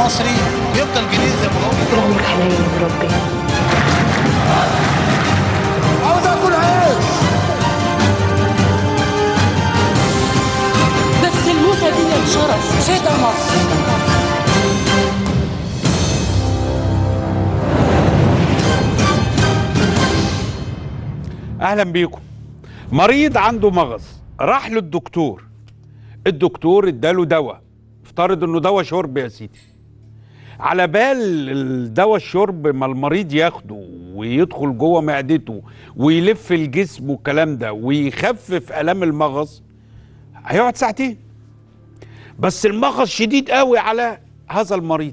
المصري يفضل جنيه زي ما هو طول عمرك حنين يا ربي عاوز اكل عيش بس الموتة دي الشرف فدا مصر اهلا بيكم مريض عنده مغص راح للدكتور الدكتور اداله دواء افترض انه دواء شرب يا سيدي على بال الدواء الشرب ما المريض ياخده ويدخل جوه معدته ويلف الجسم والكلام ده ويخفف الام المغص هيقعد ساعتين بس المغص شديد قوي على هذا المريض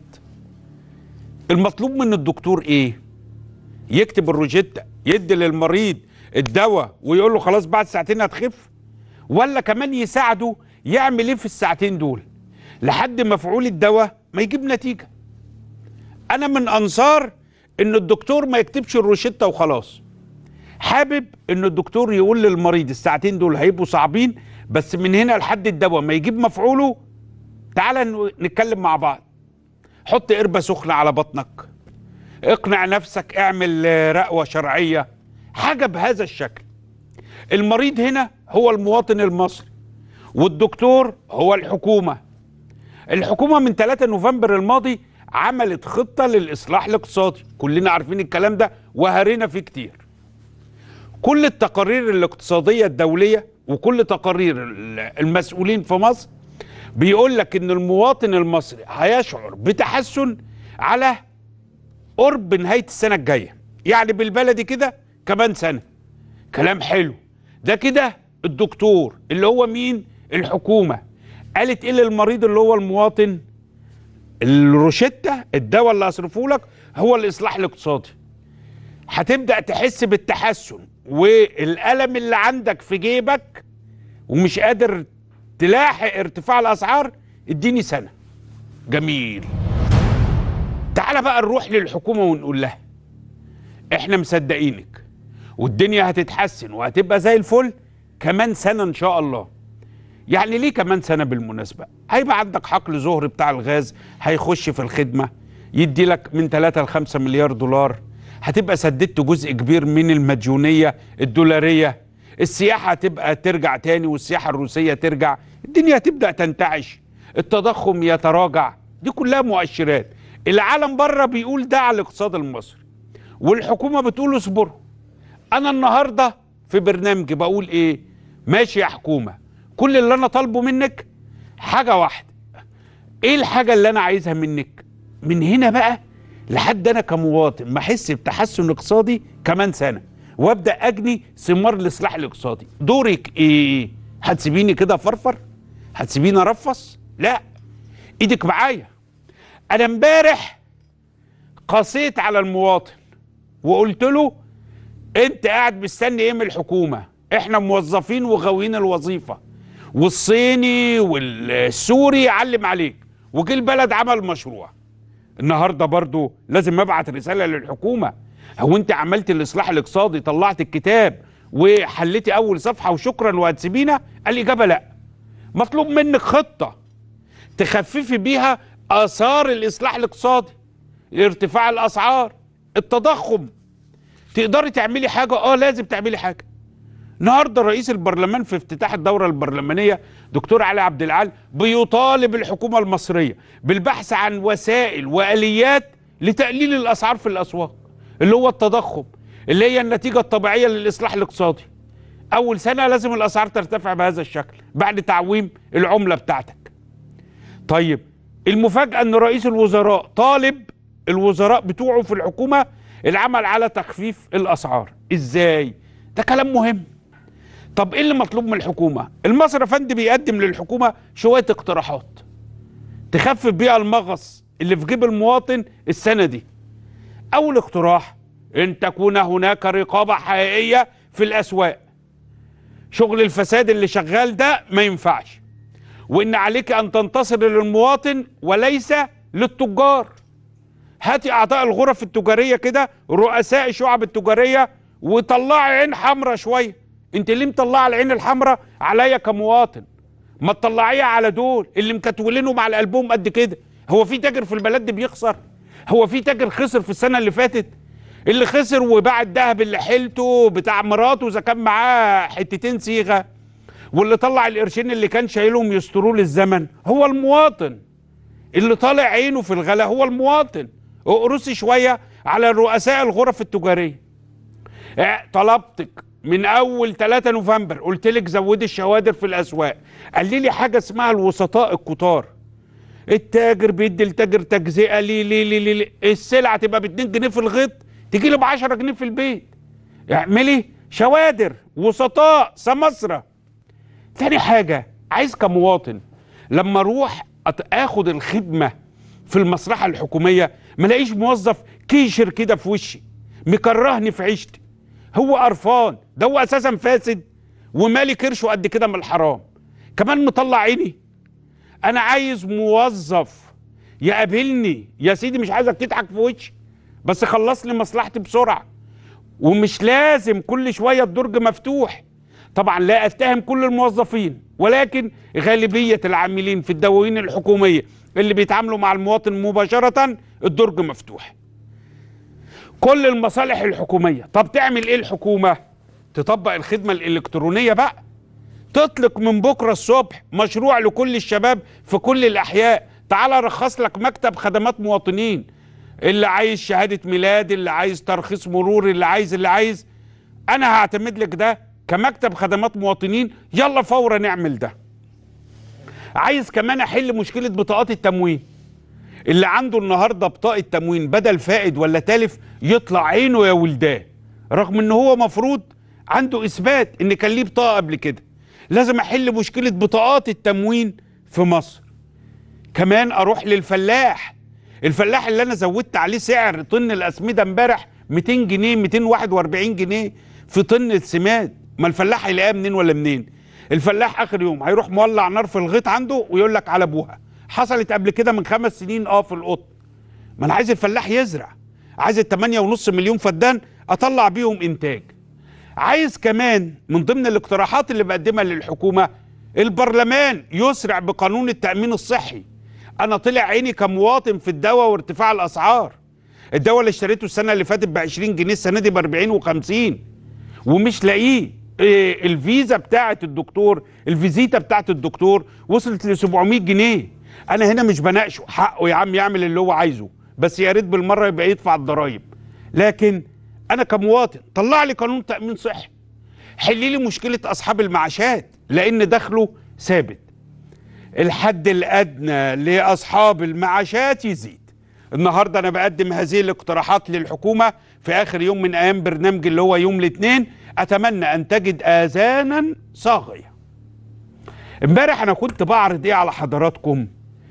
المطلوب من الدكتور ايه يكتب الروجيتا يدي للمريض الدواء ويقول له خلاص بعد ساعتين هتخف ولا كمان يساعده يعمل ايه في الساعتين دول لحد مفعول الدواء ما يجيب نتيجه انا من انصار ان الدكتور ما يكتبش الروشته وخلاص حابب ان الدكتور يقول للمريض الساعتين دول هيبقوا صعبين بس من هنا لحد الدواء ما يجيب مفعوله تعالى ن- نتكلم مع بعض حط قربة سخنة على بطنك اقنع نفسك اعمل آه، رقوة شرعية حاجة بهذا الشكل المريض هنا هو المواطن المصري والدكتور هو الحكومة الحكومة من 3 نوفمبر الماضي عملت خطة للإصلاح الاقتصادي كلنا عارفين الكلام ده وهرينا فيه كتير كل التقارير الاقتصادية الدولية وكل تقارير ال- المسؤولين في مصر بيقول لك ان المواطن المصري هيشعر بتحسن على قرب نهاية السنة الجاية يعني بالبلدي كده كمان سنة كلام حلو ده كده الدكتور اللي هو مين الحكومة قالت ايه للمريض اللي هو المواطن الروشتة الدواء اللي هصرفه لك هو الإصلاح الاقتصادي هتبدأ تحس بالتحسن والألم اللي عندك في جيبك ومش قادر تلاحق ارتفاع الأسعار اديني سنة جميل تعال بقى نروح للحكومة ونقول لها احنا مصدقينك والدنيا هتتحسن وهتبقى زي الفل كمان سنة ان شاء الله يعني ليه كمان سنة بالمناسبة هيبقى عندك حقل زهر بتاع الغاز هيخش في الخدمة يدي لك من 3 ل 5 مليار دولار هتبقى سددت جزء كبير من المديونية الدولارية السياحة هتبقى ترجع تاني والسياحة الروسية ترجع الدنيا هتبدأ تنتعش التضخم يتراجع دي كلها مؤشرات العالم بره بيقول ده على الاقتصاد المصري والحكومة بتقول اصبروا انا النهارده في برنامجي بقول ايه ماشي يا حكومه كل اللي انا طالبه منك حاجه واحده ايه الحاجه اللي انا عايزها منك من هنا بقى لحد انا كمواطن ما احس بتحسن اقتصادي كمان سنه وابدا اجني ثمار الاصلاح الاقتصادي دورك ايه هتسيبيني كده فرفر هتسيبيني ارفص لا ايدك معايا انا امبارح قسيت على المواطن وقلت له انت قاعد مستني ايه من الحكومه احنا موظفين وغاويين الوظيفه والصيني والسوري يعلم عليك وجه البلد عمل مشروع النهارده برضو لازم ابعت رساله للحكومه هو انت عملت الاصلاح الاقتصادي طلعت الكتاب وحليتي اول صفحه وشكرا وهتسيبينا الاجابه لا مطلوب منك خطه تخففي بيها اثار الاصلاح الاقتصادي ارتفاع الاسعار التضخم تقدري تعملي حاجه اه لازم تعملي حاجه النهارده رئيس البرلمان في افتتاح الدوره البرلمانيه دكتور علي عبد العال بيطالب الحكومه المصريه بالبحث عن وسائل واليات لتقليل الاسعار في الاسواق اللي هو التضخم اللي هي النتيجه الطبيعيه للاصلاح الاقتصادي اول سنه لازم الاسعار ترتفع بهذا الشكل بعد تعويم العمله بتاعتك طيب المفاجاه ان رئيس الوزراء طالب الوزراء بتوعه في الحكومه العمل على تخفيف الاسعار ازاي ده كلام مهم طب ايه اللي مطلوب من الحكومه المصري فندي بيقدم للحكومه شويه اقتراحات تخفف بيها المغص اللي في جيب المواطن السنه دي اول اقتراح ان تكون هناك رقابه حقيقيه في الاسواق شغل الفساد اللي شغال ده ما ينفعش وان عليك ان تنتصر للمواطن وليس للتجار هاتي اعضاء الغرف التجاريه كده رؤساء الشعب التجاريه وطلعي عين حمراء شويه انت ليه مطلعه العين الحمراء عليا كمواطن ما تطلعيها على دول اللي مكتولينهم على قلبهم قد كده هو في تاجر في البلد دي بيخسر هو في تاجر خسر في السنه اللي فاتت اللي خسر وباع الذهب اللي حيلته بتاع مراته اذا كان معاه حتتين صيغه واللي طلع القرشين اللي كان شايلهم يستروه للزمن هو المواطن اللي طالع عينه في الغلا هو المواطن اقرصي شويه على رؤساء الغرف التجاريه اه، طلبتك من اول 3 نوفمبر قلت لك زودي الشوادر في الاسواق قال لي حاجه اسمها الوسطاء الكتار التاجر بيدي التاجر تجزئه ليه ليه ليه ليه, ليه. السلعه تبقى ب 2 جنيه في الغيط تيجي لي ب 10 جنيه في البيت اعملي شوادر وسطاء سمسره تاني حاجه عايز كمواطن لما اروح أت- اخد الخدمه في المصلحه الحكوميه ما الاقيش موظف كيشر كده في وشي مكرهني في عيشتي هو قرفان ده هو اساسا فاسد ومالي كرشه قد كده من الحرام كمان مطلع عيني انا عايز موظف يقابلني يا سيدي مش عايزك تضحك في وشي بس خلص لي مصلحتي بسرعه ومش لازم كل شويه الدرج مفتوح طبعا لا اتهم كل الموظفين ولكن غالبيه العاملين في الدواوين الحكوميه اللي بيتعاملوا مع المواطن مباشره الدرج مفتوح كل المصالح الحكوميه طب تعمل ايه الحكومه تطبق الخدمه الالكترونيه بقى تطلق من بكره الصبح مشروع لكل الشباب في كل الاحياء تعال ارخص لك مكتب خدمات مواطنين اللي عايز شهاده ميلاد اللي عايز ترخيص مرور اللي عايز اللي عايز انا هعتمد لك ده كمكتب خدمات مواطنين يلا فورا نعمل ده عايز كمان احل مشكله بطاقات التموين اللي عنده النهارده بطاقه تموين بدل فائد ولا تالف يطلع عينه يا ولدان رغم ان هو مفروض عنده اثبات ان كان ليه بطاقه قبل كده لازم احل مشكله بطاقات التموين في مصر كمان اروح للفلاح الفلاح اللي انا زودت عليه سعر طن الاسمده امبارح 200 جنيه 241 جنيه في طن السماد ما الفلاح هيلاقيها منين ولا منين الفلاح اخر يوم هيروح مولع نار في الغيط عنده ويقول لك على ابوها حصلت قبل كده من خمس سنين اه في القطن ما انا عايز الفلاح يزرع عايز ال 8.5 مليون فدان اطلع بيهم انتاج عايز كمان من ضمن الاقتراحات اللي بقدمها للحكومه البرلمان يسرع بقانون التامين الصحي انا طلع عيني كمواطن في الدواء وارتفاع الاسعار الدواء اللي اشتريته السنه اللي فاتت ب 20 جنيه السنه دي ب 40 و50 ومش لاقيه إيه الفيزا بتاعه الدكتور الفيزيتا بتاعه الدكتور وصلت ل 700 جنيه انا هنا مش بناقشه حقه يا عم يعمل اللي هو عايزه بس يا ريت بالمره يبقى يدفع الضرايب لكن انا كمواطن طلع لي قانون تامين صحي حل لي مشكله اصحاب المعاشات لان دخله ثابت الحد الادنى لاصحاب المعاشات يزيد النهارده انا بقدم هذه الاقتراحات للحكومه في اخر يوم من ايام برنامج اللي هو يوم الاثنين اتمنى ان تجد اذانا صاغيه امبارح انا كنت بعرض ايه على حضراتكم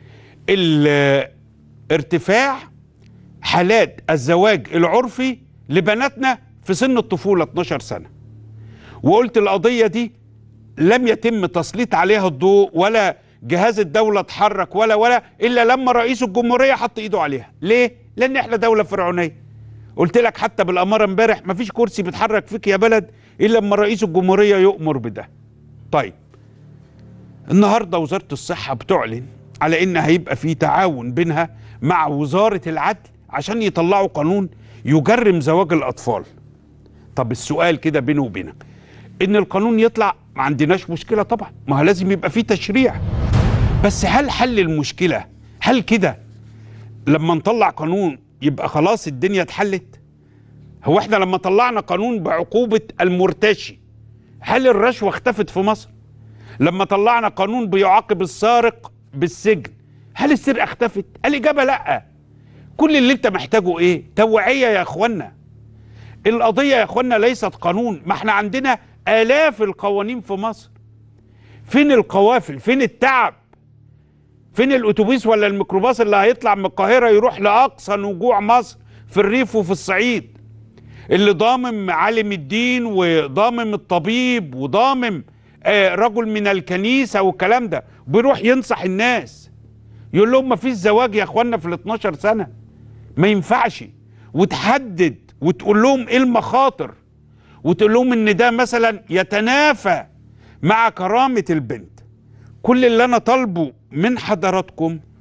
ال- ارتفاع حالات الزواج العرفي لبناتنا في سن الطفوله 12 سنه وقلت القضيه دي لم يتم تسليط عليها الضوء ولا جهاز الدولة اتحرك ولا ولا إلا لما رئيس الجمهورية حط إيده عليها ليه؟ لأن إحنا دولة فرعونية قلت لك حتى بالأمارة امبارح مفيش كرسي بيتحرك فيك يا بلد إلا لما رئيس الجمهورية يؤمر بده طيب النهاردة وزارة الصحة بتعلن على إن هيبقى في تعاون بينها مع وزارة العدل عشان يطلعوا قانون يجرم زواج الأطفال طب السؤال كده بيني وبينك ان القانون يطلع ما عندناش مشكله طبعا ما هو لازم يبقى فيه تشريع بس هل حل المشكله هل كده لما نطلع قانون يبقى خلاص الدنيا اتحلت هو احنا لما طلعنا قانون بعقوبه المرتشي هل الرشوه اختفت في مصر لما طلعنا قانون بيعاقب السارق بالسجن هل السرقه اختفت الاجابه لا كل اللي انت محتاجه ايه توعيه يا اخوانا القضيه يا اخوانا ليست قانون ما احنا عندنا آلاف القوانين في مصر فين القوافل فين التعب فين الأتوبيس ولا الميكروباص اللي هيطلع من القاهرة يروح لأقصى نجوع مصر في الريف وفي الصعيد اللي ضامم عالم الدين وضامم الطبيب وضامم آه رجل من الكنيسة والكلام ده بيروح ينصح الناس يقول لهم ما فيش زواج يا اخوانا في ال 12 سنة ما ينفعش وتحدد وتقول لهم ايه المخاطر وتقول لهم ان ده مثلا يتنافى مع كرامة البنت كل اللي انا طالبه من حضراتكم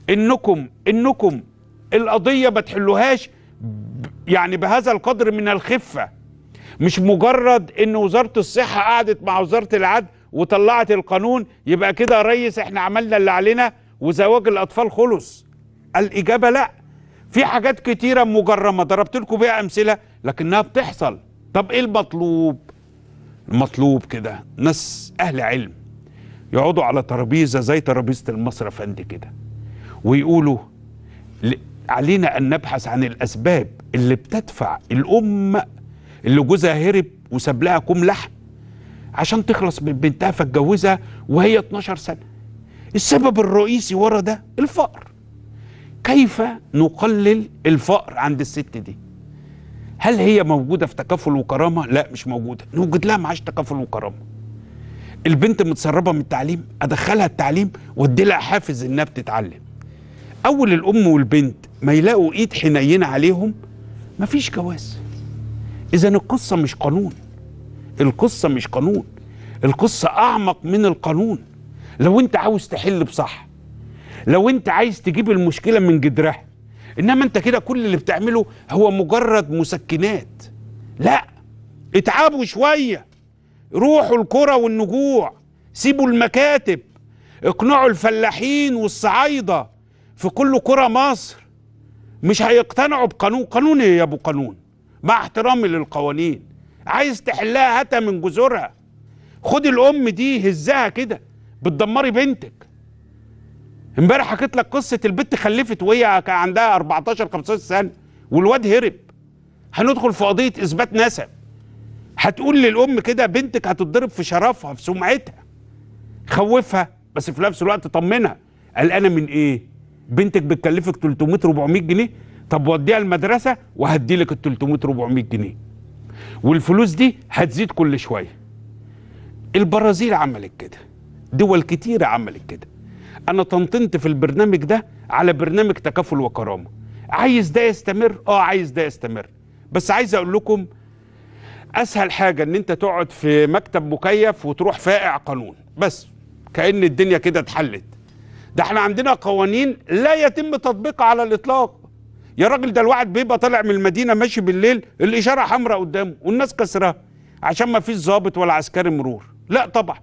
انكم انكم القضيه ما تحلوهاش ب- يعني بهذا القدر من الخفه مش مجرد ان وزاره الصحه قعدت مع وزاره العدل وطلعت القانون يبقى كده يا ريس احنا عملنا اللي علينا وزواج الاطفال خلص الاجابه لا في حاجات كتيره مجرمه ضربت لكم بيها امثله لكنها بتحصل طب ايه المطلوب المطلوب كده ناس اهل علم يقعدوا على ترابيزه زي ترابيزه المصرف فندي كده ويقولوا ل- علينا ان نبحث عن الاسباب اللي بتدفع الام اللي جوزها هرب وساب لها كوم لحم عشان تخلص من بنتها فتجوزها وهي 12 سنه السبب الرئيسي ورا ده الفقر كيف نقلل الفقر عند الست دي هل هي موجوده في تكافل وكرامه لا مش موجوده نوجد لها معاش تكافل وكرامه البنت متسربه من التعليم ادخلها التعليم وادي لها حافز انها بتتعلم اول الام والبنت ما يلاقوا ايد حنينه عليهم مفيش جواز اذا القصه مش قانون القصه مش قانون القصه اعمق من القانون لو انت عاوز تحل بصح لو انت عايز تجيب المشكله من جدرها انما انت كده كل اللي بتعمله هو مجرد مسكنات لا اتعبوا شويه روحوا الكرة والنجوع سيبوا المكاتب اقنعوا الفلاحين والصعايدة في كل قرى مصر مش هيقتنعوا بقانون قانون ايه يا ابو قانون مع احترامي للقوانين عايز تحلها هاتها من جذورها خد الام دي هزها كده بتدمري بنتك امبارح حكيت لك قصه البت خلفت وهي كان عندها 14 15 سنه والواد هرب هندخل في قضيه اثبات نسب هتقول للام كده بنتك هتتضرب في شرفها في سمعتها خوفها بس في نفس الوقت طمنها قلقانه من ايه بنتك بتكلفك 300 400 جنيه طب وديها المدرسه وهدي لك ال 300 400 جنيه والفلوس دي هتزيد كل شويه البرازيل عملت كده دول كتيرة عملت كده أنا طنطنت في البرنامج ده على برنامج تكافل وكرامة عايز ده يستمر؟ آه عايز ده يستمر بس عايز أقول لكم اسهل حاجه ان انت تقعد في مكتب مكيف وتروح فائع قانون بس كأن الدنيا كده اتحلت ده احنا عندنا قوانين لا يتم تطبيقها على الاطلاق يا راجل ده الواحد بيبقى طالع من المدينه ماشي بالليل الاشاره حمراء قدامه والناس كسرها عشان ما فيش ضابط ولا عسكري مرور لا طبعا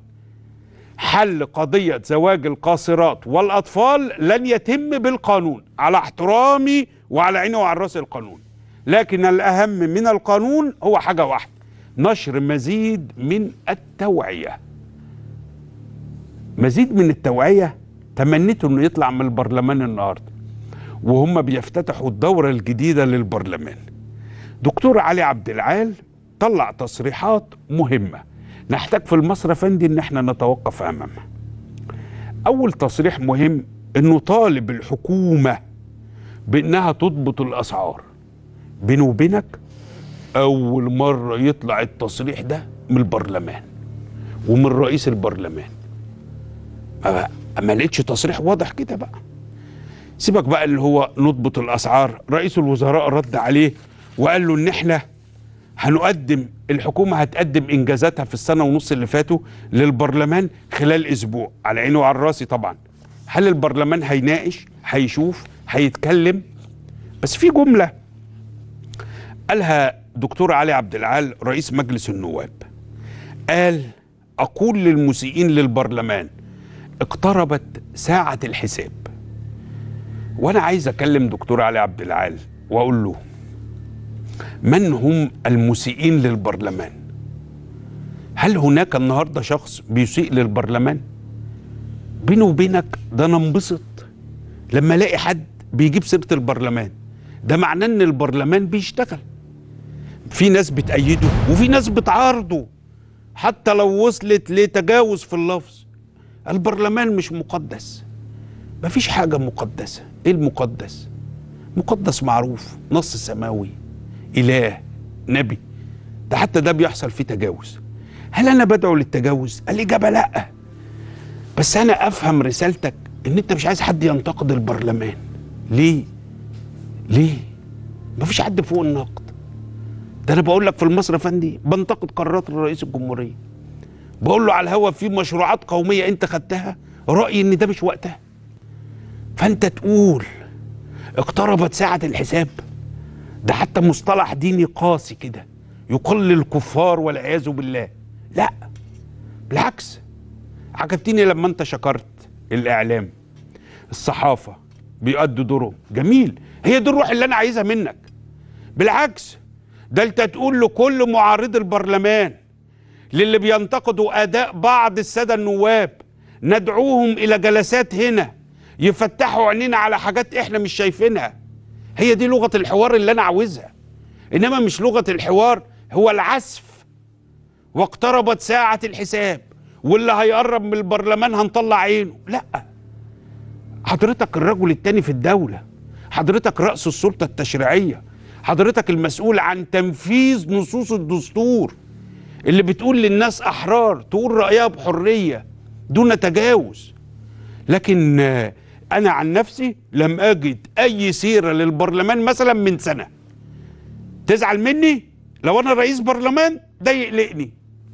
حل قضيه زواج القاصرات والاطفال لن يتم بالقانون على احترامي وعلى عيني وعلى راس القانون لكن الاهم من القانون هو حاجه واحده نشر مزيد من التوعيه مزيد من التوعيه تمنيت انه يطلع من البرلمان النهارده وهم بيفتتحوا الدوره الجديده للبرلمان دكتور علي عبد العال طلع تصريحات مهمه نحتاج في المصرف فندي ان احنا نتوقف امامها اول تصريح مهم انه طالب الحكومه بانها تضبط الاسعار بيني وبينك اول مره يطلع التصريح ده من البرلمان ومن رئيس البرلمان ما, ما لقيتش تصريح واضح كده بقى سيبك بقى اللي هو نضبط الاسعار رئيس الوزراء رد عليه وقال له ان احنا هنقدم الحكومه هتقدم انجازاتها في السنه ونص اللي فاتوا للبرلمان خلال اسبوع على عيني وعلى راسي طبعا هل البرلمان هيناقش هيشوف هيتكلم بس في جمله قالها دكتور علي عبد العال رئيس مجلس النواب قال اقول للمسيئين للبرلمان اقتربت ساعه الحساب وانا عايز اكلم دكتور علي عبد العال واقول له من هم المسيئين للبرلمان هل هناك النهارده شخص بيسيء للبرلمان بيني وبينك ده انا انبسط لما الاقي حد بيجيب سيره البرلمان ده معناه ان البرلمان بيشتغل في ناس بتأيده وفي ناس بتعارضه حتى لو وصلت لتجاوز في اللفظ البرلمان مش مقدس مفيش حاجة مقدسة ايه المقدس مقدس معروف نص سماوي إله نبي ده حتى ده بيحصل فيه تجاوز هل أنا بدعو للتجاوز الإجابة لأ بس أنا أفهم رسالتك إن أنت مش عايز حد ينتقد البرلمان ليه ليه مفيش حد فوق النقد ده انا بقول لك في المصرف فندي بنتقد قرارات رئيس الجمهوريه بقول له على الهوا في مشروعات قوميه انت خدتها رايي ان ده مش وقتها فانت تقول اقتربت ساعة الحساب ده حتى مصطلح ديني قاسي كده يقل الكفار والعياذ بالله لا بالعكس عجبتني لما انت شكرت الاعلام الصحافة بيؤدوا دورهم جميل هي دي الروح اللي انا عايزها منك بالعكس ده انت تقول لكل معارض البرلمان للي بينتقدوا اداء بعض الساده النواب ندعوهم الى جلسات هنا يفتحوا عينينا على حاجات احنا مش شايفينها هي دي لغه الحوار اللي انا عاوزها انما مش لغه الحوار هو العزف واقتربت ساعه الحساب واللي هيقرب من البرلمان هنطلع عينه لا حضرتك الرجل التاني في الدوله حضرتك راس السلطه التشريعيه حضرتك المسؤول عن تنفيذ نصوص الدستور اللي بتقول للناس احرار تقول رايها بحريه دون تجاوز لكن آه، انا عن نفسي لم اجد اي سيره للبرلمان مثلا من سنه تزعل مني لو انا رئيس برلمان ده يقلقني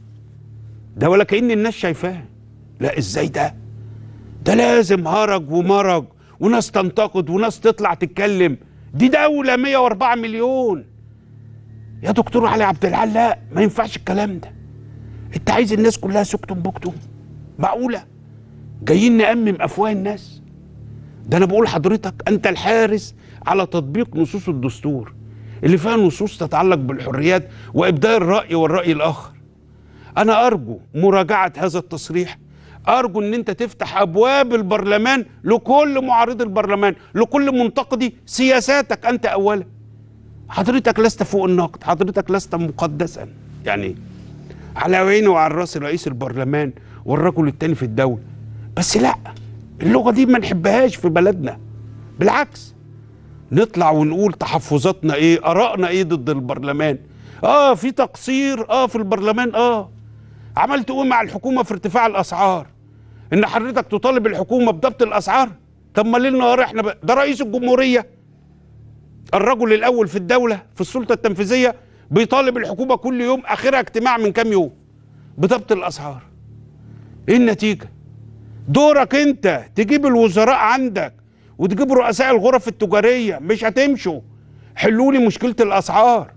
ده ولا كأن الناس شايفاه لا ازاي ده ده لازم هرج ومرج وناس تنتقد وناس تطلع تتكلم دي دولة 104 مليون يا دكتور علي عبد العال لا ما ينفعش الكلام ده انت عايز الناس كلها سكتم بكتم معقولة جايين نأمم أفواه الناس ده أنا بقول حضرتك أنت الحارس على تطبيق نصوص الدستور اللي فيها نصوص تتعلق بالحريات وإبداء الرأي والرأي الآخر أنا أرجو مراجعة هذا التصريح أرجو أن أنت تفتح أبواب البرلمان لكل معارض البرلمان لكل منتقدي سياساتك أنت أولا حضرتك لست فوق النقد حضرتك لست مقدسا يعني على عيني وعلى راس رئيس البرلمان والرجل التاني في الدولة بس لا اللغة دي ما نحبهاش في بلدنا بالعكس نطلع ونقول تحفظاتنا ايه ارائنا ايه ضد البرلمان اه في تقصير اه في البرلمان اه عملت ايه مع الحكومة في ارتفاع الاسعار ان حضرتك تطالب الحكومة بضبط الاسعار طب ما ليل نهار احنا بقى ده رئيس الجمهورية الرجل الاول في الدولة في السلطة التنفيذية بيطالب الحكومة كل يوم اخرها اجتماع من كام يوم بضبط الاسعار ايه النتيجة دورك انت تجيب الوزراء عندك وتجيب رؤساء الغرف التجارية مش هتمشوا حلوا لي مشكلة الاسعار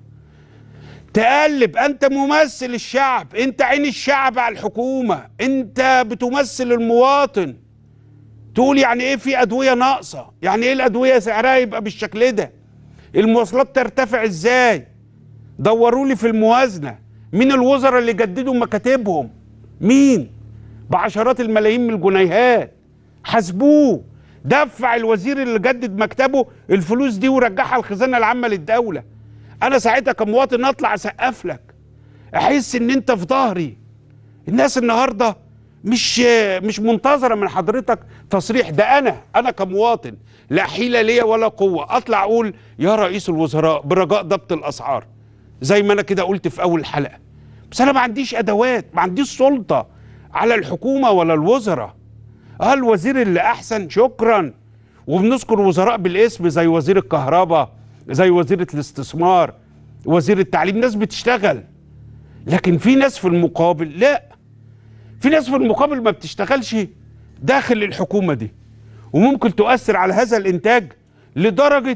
تقلب انت ممثل الشعب انت عين الشعب على الحكومة انت بتمثل المواطن تقول يعني ايه في ادوية ناقصة يعني ايه الادوية سعرها يبقى بالشكل ده المواصلات ترتفع ازاي دوروا لي في الموازنة مين الوزراء اللي جددوا مكاتبهم مين بعشرات الملايين من الجنيهات حاسبوه دفع الوزير اللي جدد مكتبه الفلوس دي ورجعها الخزانة العامة للدولة انا ساعتها كمواطن اطلع اسقف لك احس ان انت في ظهري الناس النهارده مش مش منتظره من حضرتك تصريح ده انا انا كمواطن لا حيله ليا ولا قوه اطلع اقول يا رئيس الوزراء برجاء ضبط الاسعار زي ما انا كده قلت في اول حلقه بس انا ما عنديش ادوات ما عنديش سلطه على الحكومه ولا الوزراء اه الوزير اللي احسن شكرا وبنذكر وزراء بالاسم زي وزير الكهرباء زي وزيرة الاستثمار وزير التعليم ناس بتشتغل لكن في ناس في المقابل لا في ناس في المقابل ما بتشتغلش داخل الحكومة دي وممكن تؤثر على هذا الانتاج لدرجة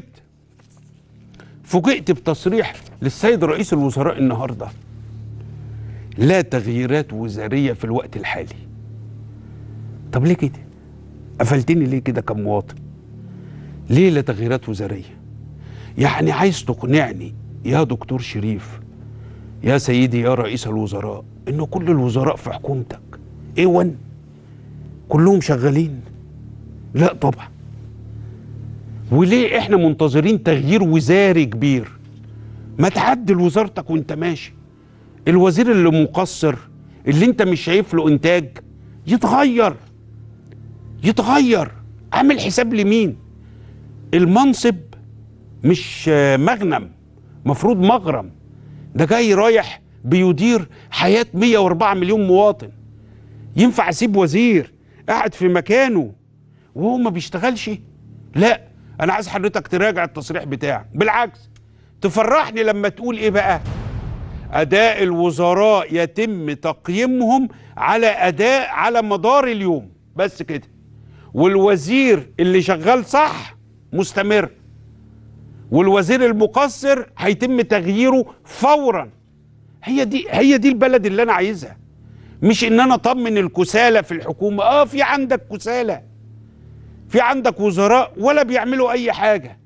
فوجئت بتصريح للسيد رئيس الوزراء النهاردة لا تغييرات وزارية في الوقت الحالي طب ليه كده قفلتني ليه كده كمواطن ليه لا تغييرات وزاريه يعني عايز تقنعني يا دكتور شريف يا سيدي يا رئيس الوزراء ان كل الوزراء في حكومتك ايه ون كلهم شغالين لا طبعا وليه احنا منتظرين تغيير وزاري كبير ما تعدل وزارتك وانت ماشي الوزير اللي مقصر اللي انت مش شايف له انتاج يتغير يتغير عامل حساب لمين المنصب مش مغنم مفروض مغرم ده جاي رايح بيدير حياة 104 مليون مواطن ينفع اسيب وزير قاعد في مكانه وهو ما بيشتغلش لا انا عايز حضرتك تراجع التصريح بتاعك بالعكس تفرحني لما تقول ايه بقى اداء الوزراء يتم تقييمهم على اداء على مدار اليوم بس كده والوزير اللي شغال صح مستمر والوزير المقصر هيتم تغييره فورا هي دي هي دي البلد اللي انا عايزها مش ان انا اطمن الكسالى في الحكومه اه في عندك كسالى في عندك وزراء ولا بيعملوا اي حاجه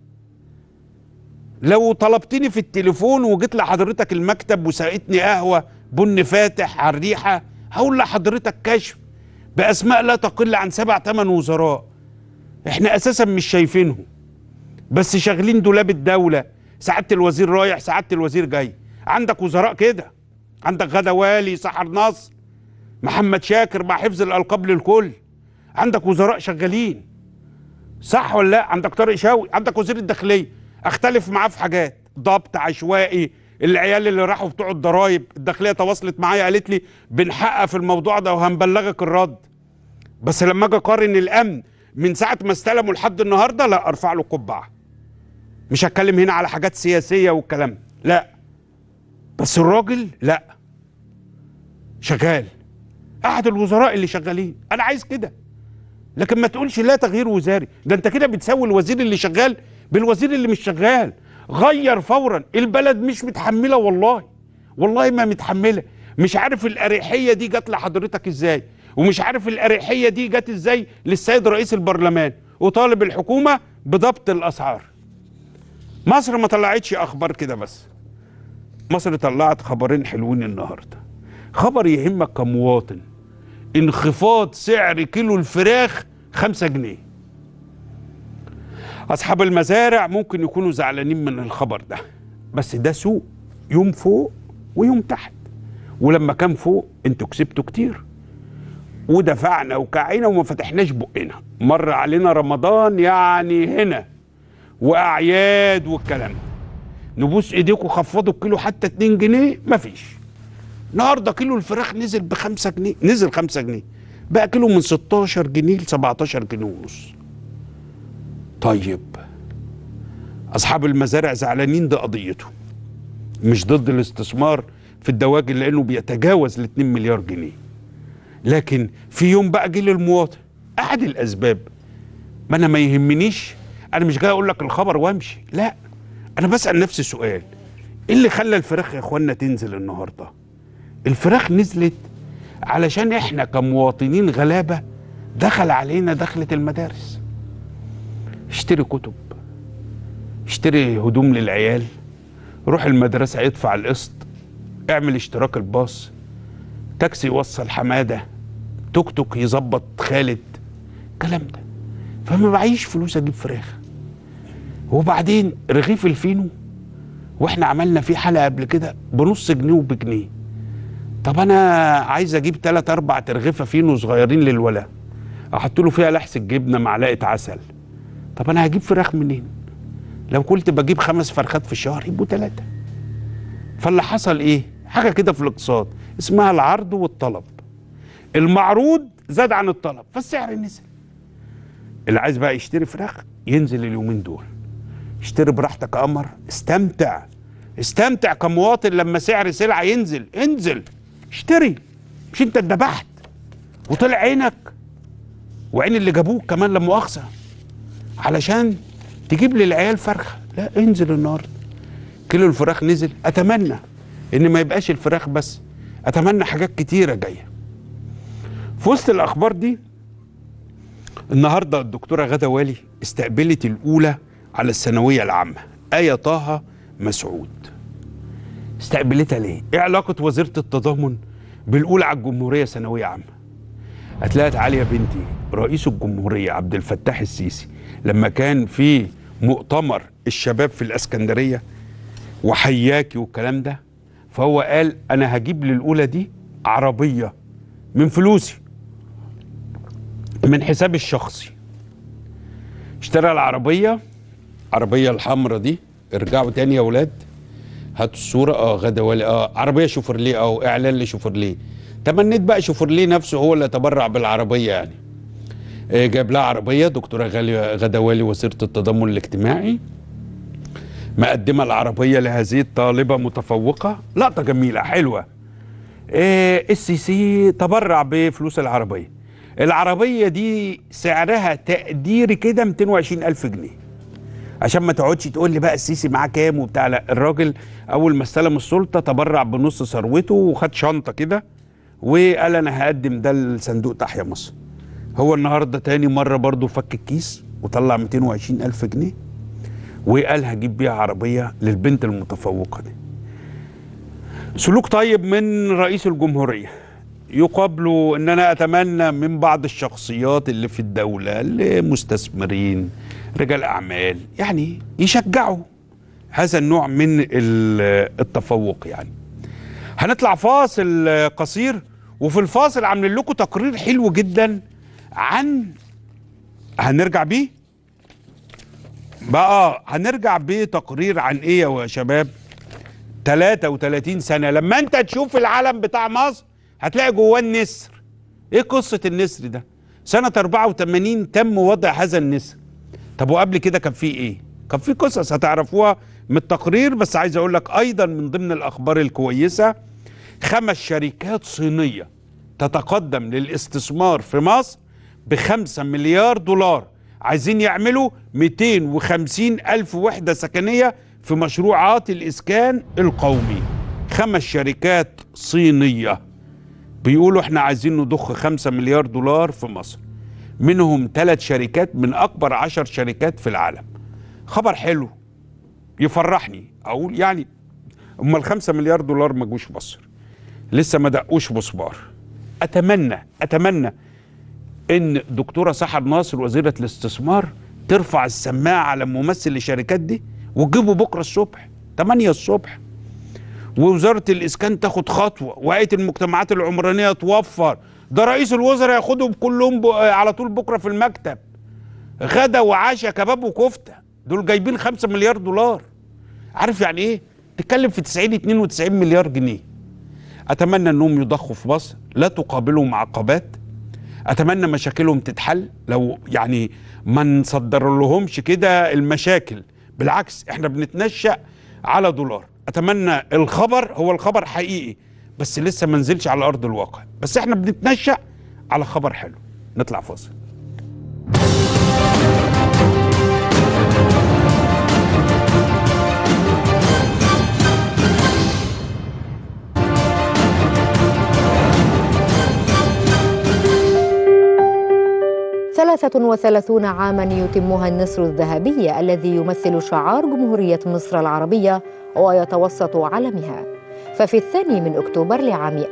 لو طلبتني في التليفون وجيت لحضرتك المكتب وسقتني قهوه بن فاتح على الريحه هقول لحضرتك كشف باسماء لا تقل عن سبع ثمان وزراء احنا اساسا مش شايفينهم بس شغالين دولاب الدوله سعاده الوزير رايح سعاده الوزير جاي عندك وزراء كده عندك غدا والي سحر نصر محمد شاكر مع حفظ الالقاب للكل عندك وزراء شغالين صح ولا لا عندك طارق شوقي عندك وزير الداخليه اختلف معاه في حاجات ضبط عشوائي العيال اللي راحوا بتوع الضرايب الداخليه تواصلت معايا قالت لي بنحقق في الموضوع ده وهنبلغك الرد بس لما اجي اقارن الامن من ساعه ما استلموا لحد النهارده لا ارفع له قبعه مش هتكلم هنا على حاجات سياسيه والكلام لا بس الراجل لا شغال احد الوزراء اللي شغالين انا عايز كده لكن ما تقولش لا تغيير وزاري ده انت كده بتسوي الوزير اللي شغال بالوزير اللي مش شغال غير فورا البلد مش متحمله والله والله ما متحمله مش عارف الاريحيه دي جت لحضرتك ازاي ومش عارف الاريحيه دي جت ازاي للسيد رئيس البرلمان وطالب الحكومه بضبط الاسعار مصر ما طلعتش اخبار كده بس مصر طلعت خبرين حلوين النهارده خبر يهمك كمواطن انخفاض سعر كيلو الفراخ خمسة جنيه أصحاب المزارع ممكن يكونوا زعلانين من الخبر ده بس ده سوق يوم فوق ويوم تحت ولما كان فوق انتوا كسبتوا كتير ودفعنا وكعينا وما فتحناش بقنا مر علينا رمضان يعني هنا واعياد والكلام ده نبوس ايديكم خفضوا الكيلو حتى 2 جنيه مفيش النهارده كيلو الفراخ نزل ب 5 جنيه نزل 5 جنيه بقى كيلو من 16 جنيه ل 17 جنيه ونص طيب اصحاب المزارع زعلانين ده قضيتهم مش ضد الاستثمار في الدواجن لانه بيتجاوز ال 2 مليار جنيه لكن في يوم بقى جه للمواطن احد الاسباب ما انا ما يهمنيش انا مش جاي اقول لك الخبر وامشي لا انا بسال نفسي سؤال ايه اللي خلى الفراخ يا اخوانا تنزل النهارده الفراخ نزلت علشان احنا كمواطنين غلابه دخل علينا دخلة المدارس اشتري كتب اشتري هدوم للعيال روح المدرسة ادفع القسط اعمل اشتراك الباص تاكسي يوصل حمادة توك توك يظبط خالد الكلام ده فما بعيش فلوس اجيب فراخ وبعدين رغيف الفينو واحنا عملنا فيه حلقه قبل كده بنص جنيه وبجنيه طب انا عايز اجيب ثلاث اربع ترغيفه فينو صغيرين للولا احط له فيها لحسه جبنه معلقه عسل طب انا هجيب فراخ منين لو كنت بجيب خمس فرخات في الشهر يبقوا ثلاثه فاللي حصل ايه حاجه كده في الاقتصاد اسمها العرض والطلب المعروض زاد عن الطلب فالسعر نزل اللي عايز بقى يشتري فراخ ينزل اليومين دول اشتري براحتك يا قمر استمتع استمتع كمواطن لما سعر سلعه ينزل انزل اشتري مش انت اتذبحت وطلع عينك وعين اللي جابوك كمان لا مؤاخذه علشان تجيب للعيال فرخه لا انزل النهارده كيلو الفراخ نزل اتمنى ان ما يبقاش الفراخ بس اتمنى حاجات كتيره جايه في وسط الاخبار دي النهارده الدكتوره غدا والي استقبلت الاولى على الثانويه العامه ايه طه مسعود استقبلتها ليه ايه علاقه وزيره التضامن بالاولى على الجمهوريه ثانويه عامه هتلاقي تعالي يا بنتي رئيس الجمهوريه عبد الفتاح السيسي لما كان في مؤتمر الشباب في الاسكندريه وحياكي والكلام ده فهو قال انا هجيب للاولى دي عربيه من فلوسي من حسابي الشخصي اشترى العربيه عربيه الحمراء دي ارجعوا تاني يا ولاد هاتوا الصوره اه غدا ولي اه عربيه شوفرليه اه اعلان لشوفرليه تمنيت بقى شوفرليه نفسه هو اللي يتبرع بالعربيه يعني آه جاب لها عربيه دكتوره غاليه غدا والي وزيره التضامن الاجتماعي مقدمه العربيه لهذه الطالبه متفوقه لقطه جميله حلوه آه السيسي تبرع بفلوس العربيه العربيه دي سعرها تقديري كده 220 الف جنيه عشان ما تقعدش تقول لي بقى السيسي معاه كام وبتاع لا الراجل اول ما استلم السلطه تبرع بنص ثروته وخد شنطه كده وقال انا هقدم ده لصندوق تحيا مصر هو النهارده تاني مره برضه فك الكيس وطلع 220 الف جنيه وقال هجيب بيها عربيه للبنت المتفوقه دي سلوك طيب من رئيس الجمهوريه يقابله ان انا اتمنى من بعض الشخصيات اللي في الدوله المستثمرين رجال اعمال يعني يشجعوا هذا النوع من ال- التفوق يعني هنطلع فاصل قصير وفي الفاصل عاملين لكم تقرير حلو جدا عن هنرجع بيه بقى هنرجع بتقرير عن ايه يا شباب 33 سنه لما انت تشوف العلم بتاع مصر هتلاقي جواه النسر ايه قصه النسر ده سنه 84 تم وضع هذا النسر طب وقبل كده كان في ايه كان في قصص هتعرفوها من التقرير بس عايز اقول لك ايضا من ضمن الاخبار الكويسه خمس شركات صينيه تتقدم للاستثمار في مصر بخمسة مليار دولار عايزين يعملوا 250 ألف وحدة سكنية في مشروعات الإسكان القومي خمس شركات صينية بيقولوا احنا عايزين نضخ 5 مليار دولار في مصر منهم ثلاث شركات من أكبر عشر شركات في العالم خبر حلو يفرحني أقول يعني أما الخمسة مليار دولار ما جوش مصر لسه ما دقوش بصبار أتمنى أتمنى ان دكتوره سحر ناصر وزيره الاستثمار ترفع السماعه على ممثل الشركات دي وتجيبه بكره الصبح 8 الصبح ووزاره الاسكان تاخد خطوه وهيئه المجتمعات العمرانيه توفر ده رئيس الوزراء ياخدهم كلهم ب... على طول بكره في المكتب غدا وعشاء كباب وكفته دول جايبين 5 مليار دولار عارف يعني ايه تتكلم في 90 92 مليار جنيه اتمنى انهم يضخوا في مصر لا تقابلهم عقبات اتمنى مشاكلهم تتحل لو يعني ما نصدر لهمش كده المشاكل بالعكس احنا بنتنشأ على دولار اتمنى الخبر هو الخبر حقيقي بس لسه ما نزلش على ارض الواقع بس احنا بنتنشأ على خبر حلو نطلع فاصل ثلاثة وثلاثون عاما يتمها النسر الذهبي الذي يمثل شعار جمهورية مصر العربية ويتوسط علمها ففي الثاني من أكتوبر لعام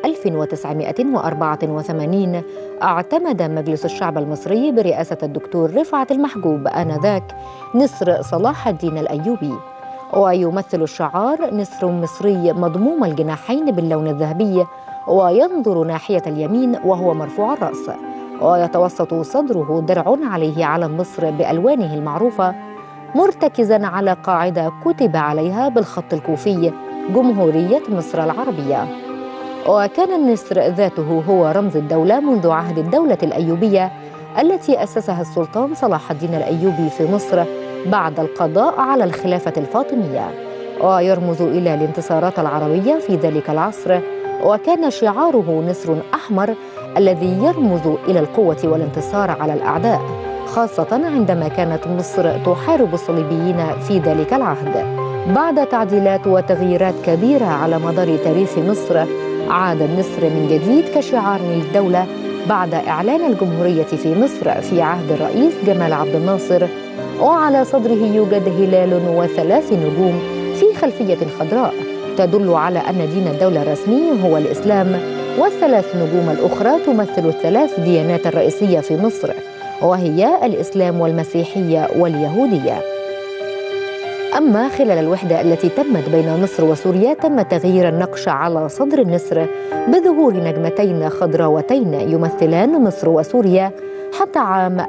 1984 اعتمد مجلس الشعب المصري برئاسة الدكتور رفعت المحجوب آنذاك نسر صلاح الدين الأيوبي ويمثل الشعار نسر مصري مضموم الجناحين باللون الذهبي وينظر ناحية اليمين وهو مرفوع الرأس ويتوسط صدره درع عليه علم مصر بألوانه المعروفة مرتكزا على قاعدة كتب عليها بالخط الكوفي جمهورية مصر العربية وكان النسر ذاته هو رمز الدولة منذ عهد الدولة الأيوبية التي أسسها السلطان صلاح الدين الأيوبي في مصر بعد القضاء على الخلافة الفاطمية ويرمز إلى الانتصارات العربية في ذلك العصر وكان شعاره نسر أحمر الذي يرمز إلى القوة والانتصار على الأعداء خاصة عندما كانت مصر تحارب الصليبيين في ذلك العهد بعد تعديلات وتغييرات كبيرة على مدار تاريخ مصر عاد النسر من جديد كشعار للدولة بعد إعلان الجمهورية في مصر في عهد الرئيس جمال عبد الناصر وعلى صدره يوجد هلال وثلاث نجوم في خلفية خضراء تدل على أن دين الدولة الرسمي هو الإسلام والثلاث نجوم الأخرى تمثل الثلاث ديانات الرئيسية في مصر وهي الإسلام والمسيحية واليهودية أما خلال الوحدة التي تمت بين مصر وسوريا تم تغيير النقش على صدر النسر بظهور نجمتين خضراوتين يمثلان مصر وسوريا حتى عام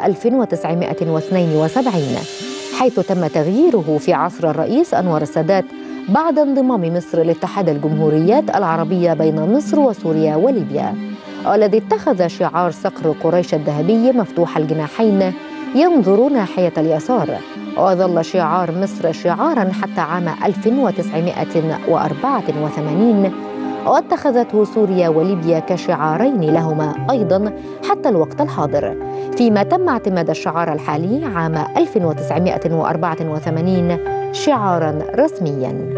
1972 حيث تم تغييره في عصر الرئيس أنور السادات بعد انضمام مصر لاتحاد الجمهوريات العربية بين مصر وسوريا وليبيا والذي اتخذ شعار صقر قريش الذهبي مفتوح الجناحين ينظر ناحية اليسار وظل شعار مصر شعارا حتى عام 1984 واتخذته سوريا وليبيا كشعارين لهما أيضا حتى الوقت الحاضر فيما تم اعتماد الشعار الحالي عام 1984 شعارا رسميا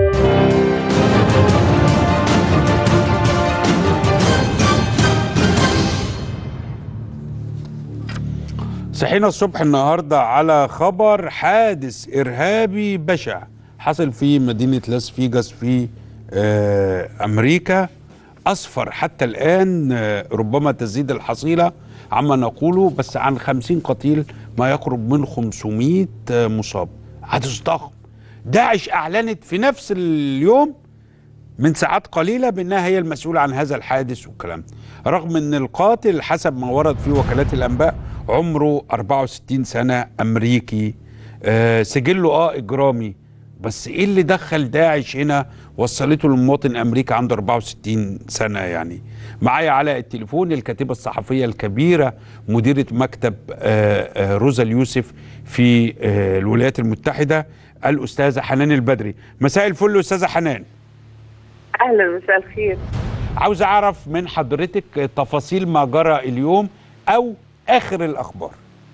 صحينا الصبح النهارده على خبر حادث ارهابي بشع حصل في مدينه لاس فيجاس في آه، امريكا اصفر حتى الان آه، ربما تزيد الحصيله عما نقوله بس عن 50 قتيل ما يقرب من 500 آه، مصاب حادث ضخم داعش اعلنت في نفس اليوم من ساعات قليلة بأنها هي المسؤولة عن هذا الحادث والكلام ده. رغم أن القاتل حسب ما ورد في وكالات الأنباء عمره 64 سنة أمريكي آه سجله آه إجرامي بس إيه اللي دخل داعش هنا وصلته للمواطن أمريكا عنده 64 سنة يعني معايا على التليفون الكاتبة الصحفية الكبيرة مديرة مكتب آه آه روزا اليوسف في آه الولايات المتحدة الأستاذة حنان البدري مساء الفل أستاذة حنان اهلا مساء الخير عاوز اعرف من حضرتك تفاصيل ما جرى اليوم او اخر الاخبار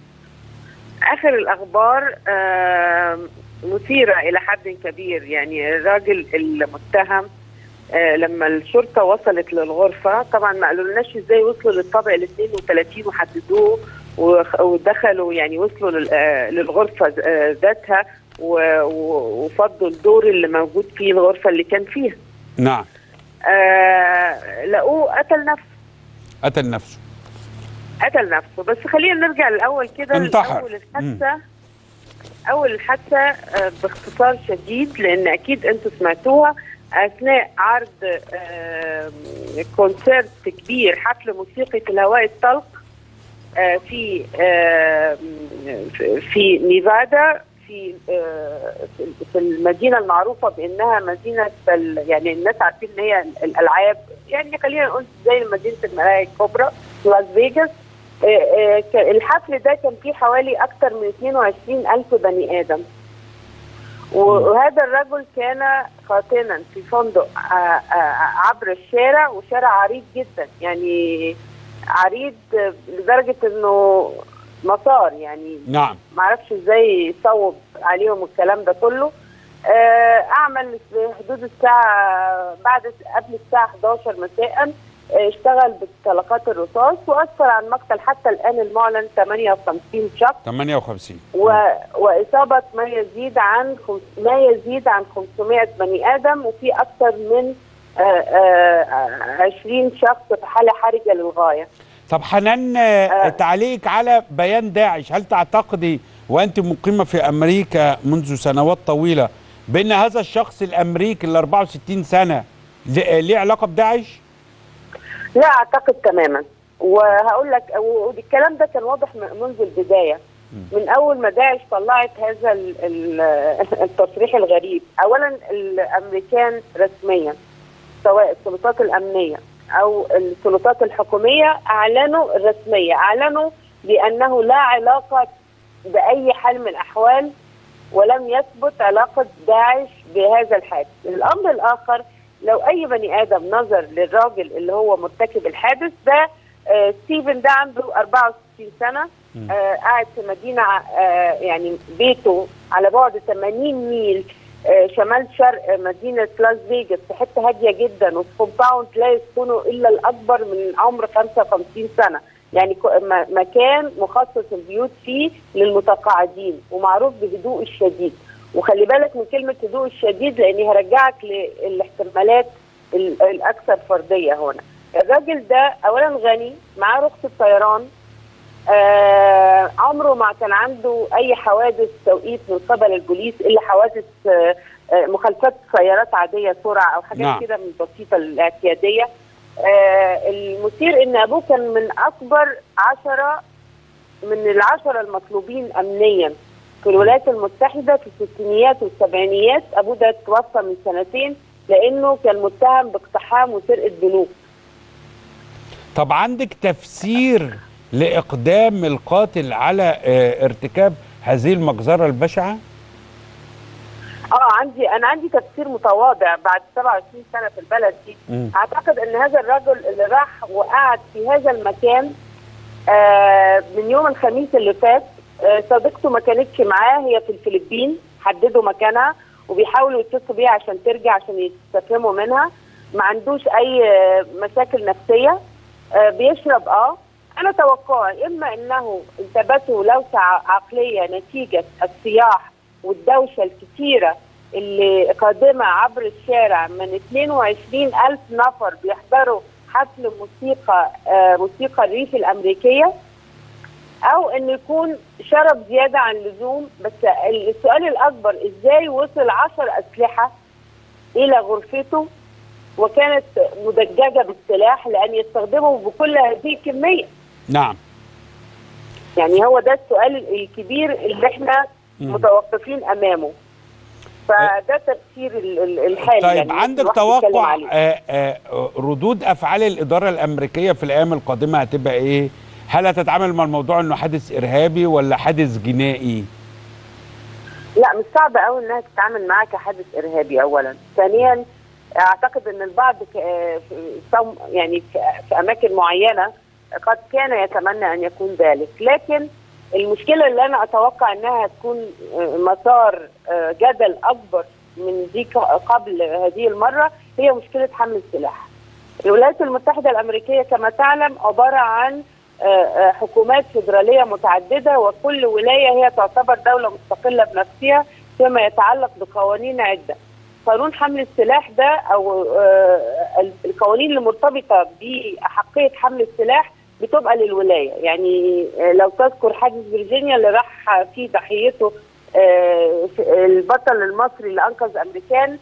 اخر الاخبار آه، مثيره الى حد كبير يعني الراجل المتهم آه، لما الشرطه وصلت للغرفه طبعا ما قالولناش ازاي وصلوا للطابق ال 32 وحددوه وخ- ودخلوا يعني وصلوا لل- آه، للغرفه آه، ذاتها و- و- وفضوا الدور اللي موجود فيه الغرفه اللي كان فيها نعم آه، لقوه قتل نفسه قتل نفسه قتل نفسه بس خلينا نرجع الاول كده انتحر. اول الحادثه اول الحادثه آه، باختصار شديد لان اكيد انتم سمعتوها اثناء عرض آه، كونسيرت كبير حفل موسيقي في الهواء الطلق آه، في آه، في نيفادا في آه، في- في المدينه المعروفه بانها مدينه ال- يعني الناس عارفين ان هي الالعاب يعني خلينا نقول زي مدينه الملاهي الكبرى لاس فيجاس آه، آه، ك- الحفل ده كان فيه حوالي اكثر من 22 الف بني ادم وهذا الرجل كان خاطنا في فندق آه، آه، عبر الشارع وشارع عريض جدا يعني عريض آه، لدرجه انه مسار يعني نعم معرفش ازاي يصوب عليهم الكلام ده كله آه، اعمل في حدود الساعه بعد قبل الساعه 11 مساء آه، اشتغل بطلقات الرصاص واسفر عن مقتل حتى الان المعلن 58 شخص 58 و... واصابه ما يزيد عن خم... ما يزيد عن 500 بني ادم وفي اكثر من آه، آه، 20 شخص في حاله حرجه للغايه طب حنان آه، تعليق على بيان داعش هل تعتقدي وانت مقيمه في امريكا منذ سنوات طويله بان هذا الشخص الامريكي ال 64 سنه ل- ليه علاقه بداعش؟ لا اعتقد تماما وهقول لك والكلام ده كان واضح م- منذ البدايه من اول ما داعش طلعت هذا ال- ال- التصريح الغريب اولا الامريكان رسميا سواء السلطات الامنيه او السلطات الحكوميه اعلنوا الرسميه اعلنوا بانه لا علاقه باي حال من الاحوال ولم يثبت علاقه داعش بهذا الحادث الامر الاخر لو اي بني ادم نظر للراجل اللي هو مرتكب الحادث ده آه ستيفن ده عنده 64 سنه آه قاعد في مدينه آه يعني بيته على بعد 80 ميل آه شمال شرق مدينه لاس فيجاس في حته هاديه جدا وفي كومباوند لا يسكنه الا الاكبر من عمر 55 سنه يعني ك- م- مكان مخصص البيوت فيه للمتقاعدين ومعروف بهدوء الشديد وخلي بالك من كلمه هدوء الشديد لاني هرجعك للاحتمالات ال- الاكثر فرديه هنا الراجل ده اولا غني معاه رخصه طيران آه عمره ما كان عنده اي حوادث توقيت من قبل البوليس الا حوادث آه آه مخالفات سيارات عاديه سرعه او حاجات نعم. كده من البسيطه الاعتياديه آه المثير ان ابوه كان من اكبر عشرة من العشرة المطلوبين امنيا في الولايات المتحدة في الستينيات والسبعينيات ابوه ده توفى من سنتين لانه كان متهم باقتحام وسرقة بنوك طب عندك تفسير لاقدام القاتل على آه، ارتكاب هذه المجزره البشعه؟ اه عندي انا عندي تفسير متواضع بعد 27 سنه في البلد دي مم. اعتقد ان هذا الرجل اللي راح وقعد في هذا المكان آه من يوم الخميس اللي فات آه صديقته ما كانتش معاه هي في الفلبين حددوا مكانها وبيحاولوا يتصلوا بيها عشان ترجع عشان يستفهموا منها ما عندوش اي آه، مشاكل نفسيه آه بيشرب اه انا توقعي اما انه انتابته لوسه عقليه نتيجه الصياح والدوشه الكثيره اللي قادمه عبر الشارع من 22 الف نفر بيحضروا حفل موسيقى آه موسيقى الريف الامريكيه او انه يكون شرب زياده عن اللزوم بس السؤال الاكبر ازاي وصل 10 اسلحه الى غرفته وكانت مدججه بالسلاح لان يستخدموا بكل هذه الكميه نعم يعني هو ده السؤال الكبير اللي احنا مم. متوقفين امامه فده تفسير ال- ال- الحالي طيب يعني عندك الواحد يتكلم توقع عليه. آه، آه، ردود افعال الاداره الامريكيه في الايام القادمه هتبقى ايه؟ هل هتتعامل مع الموضوع انه حادث ارهابي ولا حادث جنائي؟ لا مش صعب قوي انها تتعامل معاه كحادث ارهابي اولا ثانيا اعتقد ان البعض ك- في صم- يعني في في اماكن معينه قد كان يتمنى ان يكون ذلك لكن المشكله اللي انا اتوقع انها تكون آه، مسار آه، جدل اكبر من دي ك- قبل هذه المره هي مشكله حمل السلاح الولايات المتحده الامريكيه كما تعلم عباره عن آه، آه، حكومات فيدراليه متعدده وكل ولايه هي تعتبر دوله مستقله بنفسها فيما يتعلق بقوانين عده. قانون حمل السلاح ده او آه، ال- القوانين المرتبطه باحقيه حمل السلاح بتبقى للولايه، يعني آه، لو تذكر حادث فيرجينيا اللي راح فيه ضحيته آه، في- البطل المصري اللي انقذ امريكان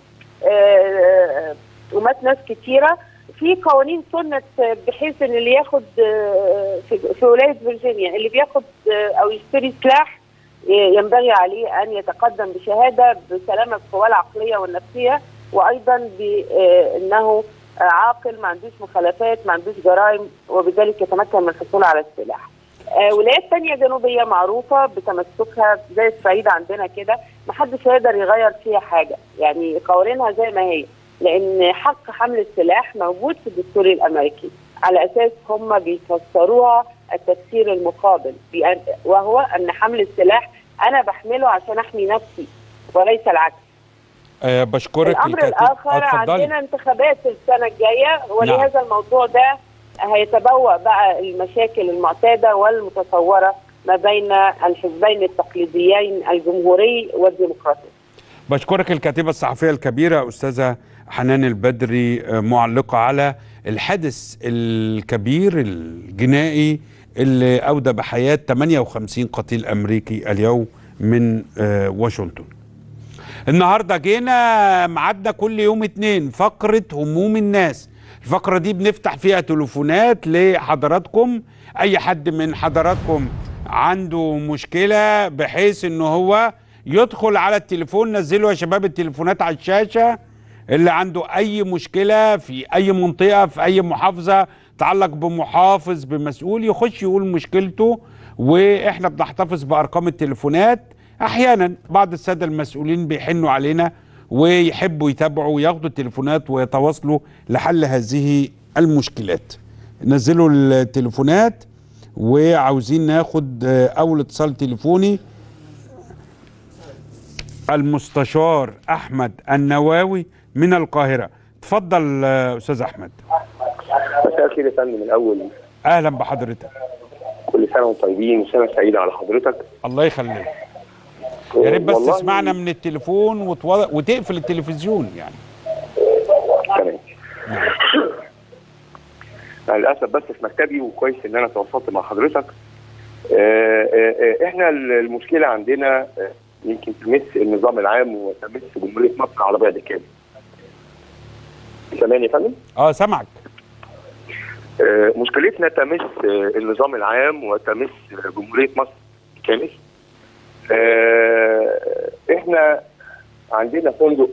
آه، ومات ناس كتيره في قوانين سنت بحيث ان اللي ياخد آه، في في ولايه فيرجينيا اللي بياخد آه، او يشتري سلاح ي- ينبغي عليه ان يتقدم بشهاده بسلامه القوى العقليه والنفسيه وايضا بانه عاقل ما عندوش مخالفات ما عندوش جرائم وبذلك يتمكن من الحصول على السلاح. آه، ولايات تانية جنوبية معروفة بتمسكها زي الصعيد عندنا كده محدش هيقدر يغير فيها حاجة يعني قوانينها زي ما هي لأن حق حمل السلاح موجود في الدستور الأمريكي على أساس هم بيفسروها التفسير المقابل بأن- وهو أن حمل السلاح أنا بحمله عشان أحمي نفسي وليس العكس آه بشكرك الامر الكاتب- الاخر آه، اتفضلي. عندنا انتخابات السنه الجايه ولهذا الموضوع ده هيتبوأ بقى المشاكل المعتاده والمتصوره ما بين الحزبين التقليديين الجمهوري والديمقراطي بشكرك الكاتبة الصحفية الكبيرة أستاذة حنان البدري آه، معلقة على الحادث الكبير الجنائي اللي أودى بحياة 58 قتيل أمريكي اليوم من آه، واشنطن النهارده جينا ميعادنا كل يوم اتنين فقرة هموم الناس الفقرة دي بنفتح فيها تليفونات لحضراتكم أي حد من حضراتكم عنده مشكلة بحيث إن هو يدخل على التليفون نزلوا يا شباب التليفونات على الشاشة اللي عنده أي مشكلة في أي منطقة في أي محافظة تعلق بمحافظ بمسؤول يخش يقول مشكلته وإحنا بنحتفظ بأرقام التليفونات احيانا بعض الساده المسؤولين بيحنوا علينا ويحبوا يتابعوا وياخدوا التليفونات ويتواصلوا لحل هذه المشكلات نزلوا التليفونات وعاوزين ناخد آه، اول اتصال تليفوني المستشار احمد النواوي من القاهره اتفضل آه، استاذ احمد مساء الخير يا فندم الاول اهلا بحضرتك كل سنه وانتم طيبين وسنه سعيده على حضرتك الله يخليك يا ريت بس والله تسمعنا من التليفون وتو... وتقفل التلفزيون يعني تمام أنا للاسف بس في مكتبي وكويس ان انا تواصلت مع حضرتك آه، آه، آه، احنا المشكله عندنا آه، يمكن تمس النظام العام وتمس جمهوريه مصر على بعد كامل سامعني يا فندم؟ اه سامعك آه، مشكلتنا تمس آه، النظام العام وتمس آه، جمهوريه مصر كامل آه، احنا عندنا فندق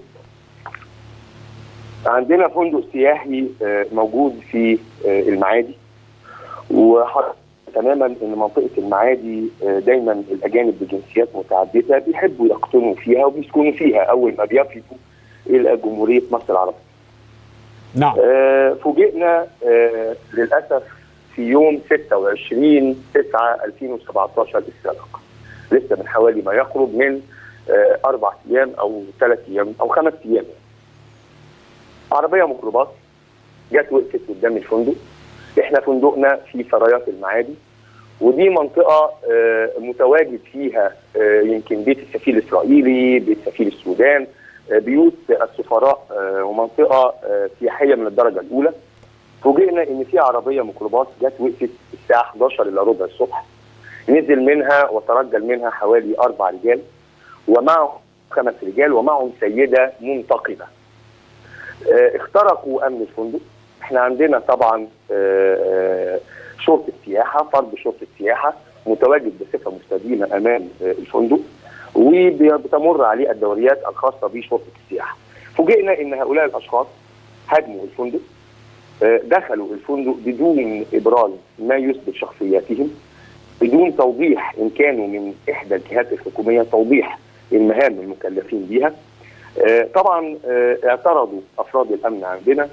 عندنا فندق سياحي آه، موجود في آه، المعادي وحضرتك تماما ان منطقه المعادي آه، دايما الاجانب بجنسيات متعدده بيحبوا يقطنوا فيها وبيسكنوا فيها اول ما بيفلتوا الى جمهوريه مصر العربيه. نعم آه، فوجئنا آه، للاسف في يوم 26 9 2017 السابق لسه من حوالي ما يقرب من آه، اربع ايام او ثلاث ايام او خمس ايام عربيه ميكروباص جت وقفت قدام الفندق احنا فندقنا في سرايات المعادي ودي منطقه آه، متواجد فيها آه، يمكن بيت السفير الاسرائيلي بيت سفير السودان آه، بيوت السفراء آه، ومنطقه آه، سياحيه من الدرجه الاولى فوجئنا ان في عربيه ميكروباص جت وقفت الساعه 11 الا ربع الصبح نزل منها وترجل منها حوالي اربع رجال ومعهم خمس رجال ومعهم سيده منتقبه آه، اخترقوا امن الفندق احنا عندنا طبعا آه، آه، شرطه سياحه فرد شرطه سياحه متواجد بصفه مستديمه امام آه، الفندق وبتمر عليه الدوريات الخاصه بشرطه السياحه. فوجئنا ان هؤلاء الاشخاص هاجموا الفندق آه، دخلوا الفندق بدون ابراز ما يثبت شخصياتهم بدون توضيح ان كانوا من احدى الجهات الحكوميه توضيح المهام المكلفين بها آه، طبعا آه، اعترضوا افراد الامن عندنا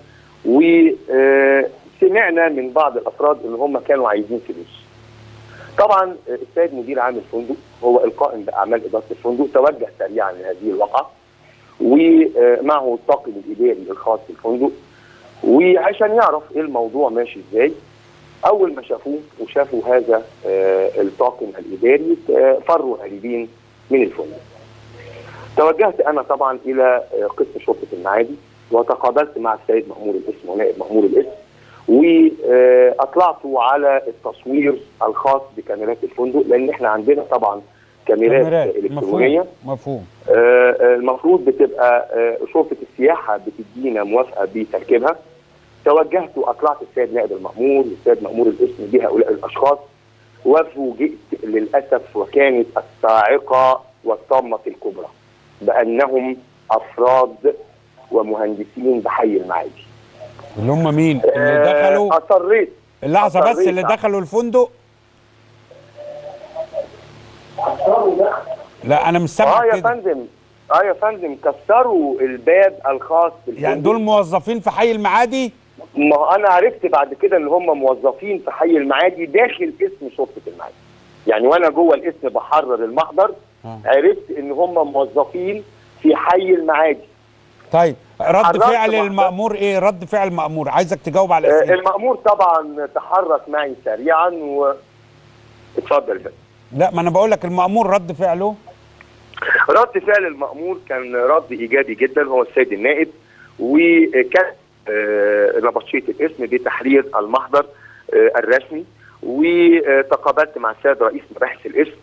وسمعنا من بعض الافراد ان هم كانوا عايزين فلوس طبعا آه، السيد مدير عام الفندق هو القائم باعمال اداره الفندق توجه سريعا لهذه الواقعه ومعه الطاقم الاداري الخاص بالفندق وعشان يعرف ايه الموضوع ماشي ازاي اول ما شافوه وشافوا هذا آه، الطاقم الاداري آه، فروا هاربين من الفندق توجهت انا طبعا الى آه، قسم شرطه المعادي وتقابلت مع السيد مأمور الاسم ونائب مأمور الاسم واطلعت على التصوير الخاص بكاميرات الفندق لان احنا عندنا طبعا كاميرات, كاميرات الكترونيه مفهوم مفهوم آه، آه، المفروض بتبقى آه، شرطه السياحه بتدينا موافقه بتركيبها توجهت واطلعت السيد نائب المأمور والسيد مأمور الاسم بهؤلاء الاشخاص وفوجئت للاسف وكانت الصاعقه والطامه الكبرى بانهم افراد ومهندسين بحي المعادي اللي هم مين اللي آه، دخلوا اصريت اللحظه بس اضطريت اللي أ- دخلوا الفندق لا انا مش اه سامع يا كده فندم اه يا فندم كسروا الباب الخاص بالفندق يعني دول موظفين في حي المعادي ما هو انا عرفت بعد كده ان هم موظفين في حي المعادي داخل اسم شرطه المعادي يعني وانا جوه الاسم بحرر المحضر آه. عرفت ان هم موظفين في حي المعادي طيب رد حررت فعل محضر. المأمور ايه رد فعل المأمور عايزك تجاوب على آه الاسئله المأمور طبعا تحرك معي سريعا و اتفضل بس لا ما انا بقول لك المأمور رد فعله رد فعل المأمور كان رد ايجابي جدا هو السيد النائب وكان آه، نبطشيه الاسم بتحرير المحضر آه، الرسمي وتقابلت مع السيد رئيس مباحث الاسم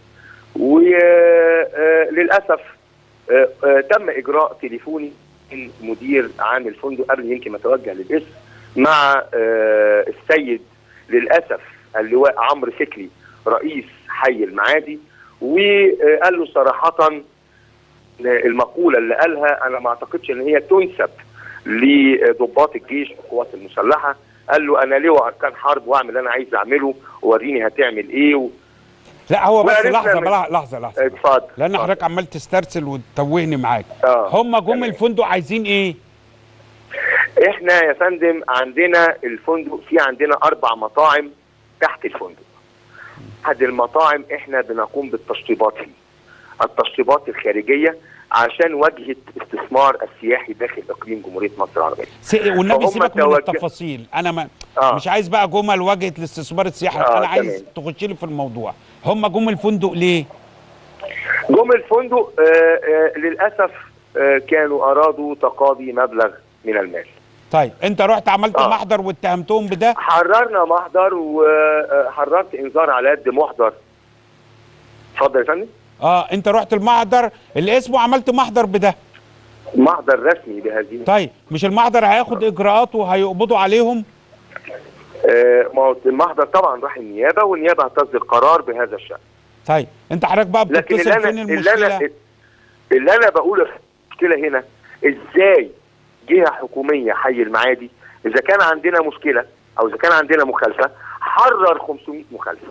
وللاسف تم اجراء تليفوني من مدير عام الفندق قبل يمكن ما اتوجه للاسم مع آه، السيد للاسف اللواء عمرو فكري رئيس حي المعادي وقال له صراحه المقوله اللي قالها انا ما اعتقدش ان هي تنسب لضباط الجيش والقوات المسلحه قال له انا لواء اركان حرب واعمل اللي انا عايز اعمله ووريني هتعمل ايه و... لا هو بس وعرفنا لحظه من- بلا- لحظه لحظه اتفضل لان اتفضل. حضرتك عمال تسترسل وتتوهني معاك آه، هم جم تمام. الفندق عايزين ايه احنا يا فندم عندنا الفندق في عندنا اربع مطاعم تحت الفندق احد المطاعم احنا بنقوم بالتشطيبات فيه التشطيبات الخارجيه عشان واجهه استثمار السياحي داخل اقليم جمهوريه مصر العربيه س- والنبي فهم سيبك من توجه- التفاصيل انا ما آه. مش عايز بقى جمل واجهه الاستثمار السياحي آه، انا عايز تمام. تخش لي في الموضوع هم جم الفندق ليه جم الفندق آه آه للاسف آه كانوا ارادوا تقاضي مبلغ من المال طيب انت رحت عملت آه. محضر واتهمتهم بده حررنا محضر وحررت انذار على قد محضر اتفضل يا فندم اه انت رحت المحضر اللي اسمه عملت محضر بده محضر رسمي بهذه طيب مش المحضر هياخد اجراءات وهيقبضوا عليهم آه، ما هو المحضر طبعا راح النيابه والنيابه هتصدر قرار بهذا الشان طيب انت حضرتك بقى لكن اللي بتتصل انا فين اللي انا المشكله اللي انا بقوله المشكله هنا ازاي جهه حكوميه حي المعادي اذا كان عندنا مشكله او اذا كان عندنا مخالفه حرر 500 مخالفه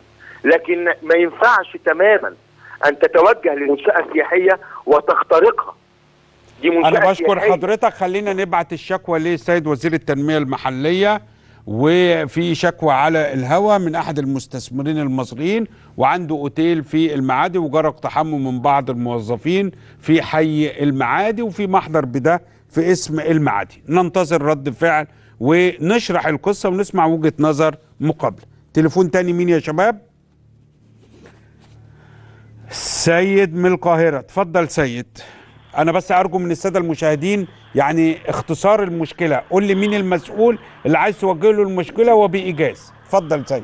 لكن ما ينفعش تماما ان تتوجه لمنشاه سياحيه وتخترقها دي منشاه انا بشكر سياحية. حضرتك خلينا نبعت الشكوى للسيد وزير التنميه المحليه وفي شكوى على الهوا من احد المستثمرين المصريين وعنده اوتيل في المعادي وجرى اقتحامه من بعض الموظفين في حي المعادي وفي محضر بده في اسم المعادي ننتظر رد فعل ونشرح القصه ونسمع وجهه نظر مقابله تليفون تاني مين يا شباب سيد من القاهره اتفضل سيد انا بس ارجو من الساده المشاهدين يعني اختصار المشكله قول لي مين المسؤول اللي عايز توجه له المشكله وبايجاز اتفضل سيد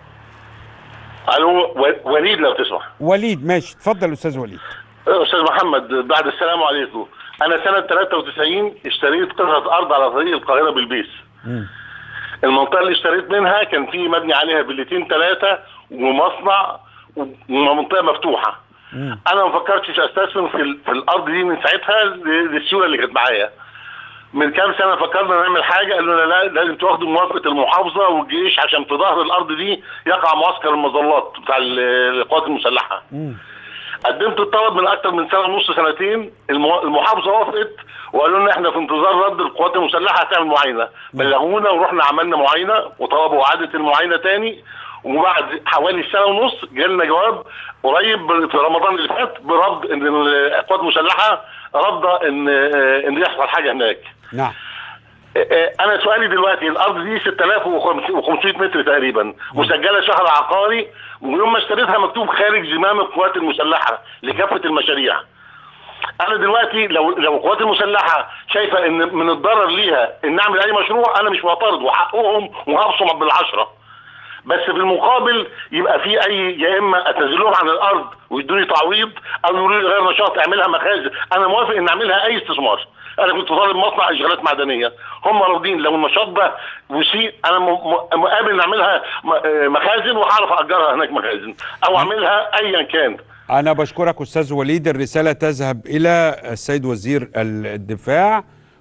الو و- وليد لو تسمح وليد ماشي اتفضل استاذ وليد استاذ محمد بعد السلام عليكم انا سنه 93 اشتريت قطعه ارض على طريق القاهره بالبيس المنطقه اللي اشتريت منها كان في مبني عليها فيلتين ثلاثه ومصنع ومنطقه مفتوحه انا ما فكرتش استثمر في, ال- في الارض دي من ساعتها ل- للسيوله اللي كانت معايا من كام سنه فكرنا نعمل حاجه قالوا لنا لا لازم تاخدوا موافقه المحافظه والجيش عشان في ظهر الارض دي يقع معسكر المظلات بتاع ال- القوات المسلحه قدمت الطلب من اكتر من سنه ونص سنتين المو- المحافظه وافقت وقالوا لنا احنا في انتظار رد القوات المسلحه هتعمل معاينه بلغونا ورحنا عملنا معاينه وطلبوا اعاده المعاينه تاني وبعد حوالي سنه ونص جالنا جواب قريب في رمضان اللي فات برفض ان القوات المسلحه رافضه ان ان يحصل حاجه هناك نعم انا سؤالي دلوقتي الارض دي 6500 متر تقريبا مسجله شهر عقاري ويوم ما اشتريتها مكتوب خارج زمام القوات المسلحه لكافه المشاريع انا دلوقتي لو لو القوات المسلحه شايفه ان من الضرر ليها ان اعمل اي مشروع انا مش معترض وحقهم وهبصم بالعشره بس في المقابل يبقى في اي يا اما اتنزلهم عن الارض ويدوني تعويض او يقولوا لي غير نشاط اعملها مخازن انا موافق ان اعملها اي استثمار انا كنت طالب مصنع اشغالات معدنيه هم راضيين لو النشاط ده وسيء انا م- م- مقابل نعملها م- آه مخازن وهعرف اجرها هناك مخازن او اعملها ايا كان انا بشكرك استاذ وليد الرساله تذهب الى السيد وزير الدفاع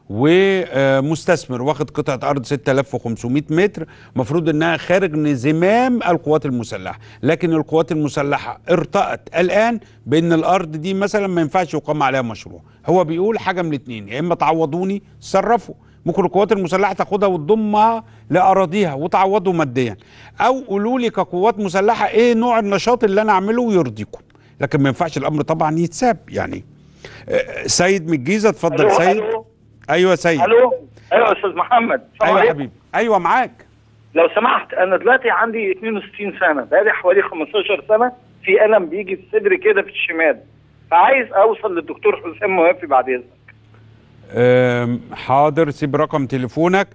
ومستثمر واخد قطعه ارض 6500 متر مفروض انها خارج زمام القوات المسلحه لكن القوات المسلحه ارتأت الان بان الارض دي مثلا ما ينفعش يقام عليها مشروع هو بيقول حاجه من الاثنين يا اما تعوضوني تصرفوا ممكن القوات المسلحه تاخدها وتضمها لاراضيها وتعوضوا ماديا او قولوا لي كقوات مسلحه ايه نوع النشاط اللي انا اعمله ويرضيكم لكن ما ينفعش الامر طبعا يتساب يعني آه، سيد من الجيزه اتفضل ألو، سيد ألو. ايوه سيد الو ايوه يا استاذ محمد السلام ايوه عليكم. حبيبي ايوه معاك لو سمحت انا دلوقتي عندي 62 سنه بقالي حوالي 15 سنه في الم بيجي في صدري كده في الشمال فعايز اوصل للدكتور حسام موافي بعد اذنك آم، حاضر سيب رقم تليفونك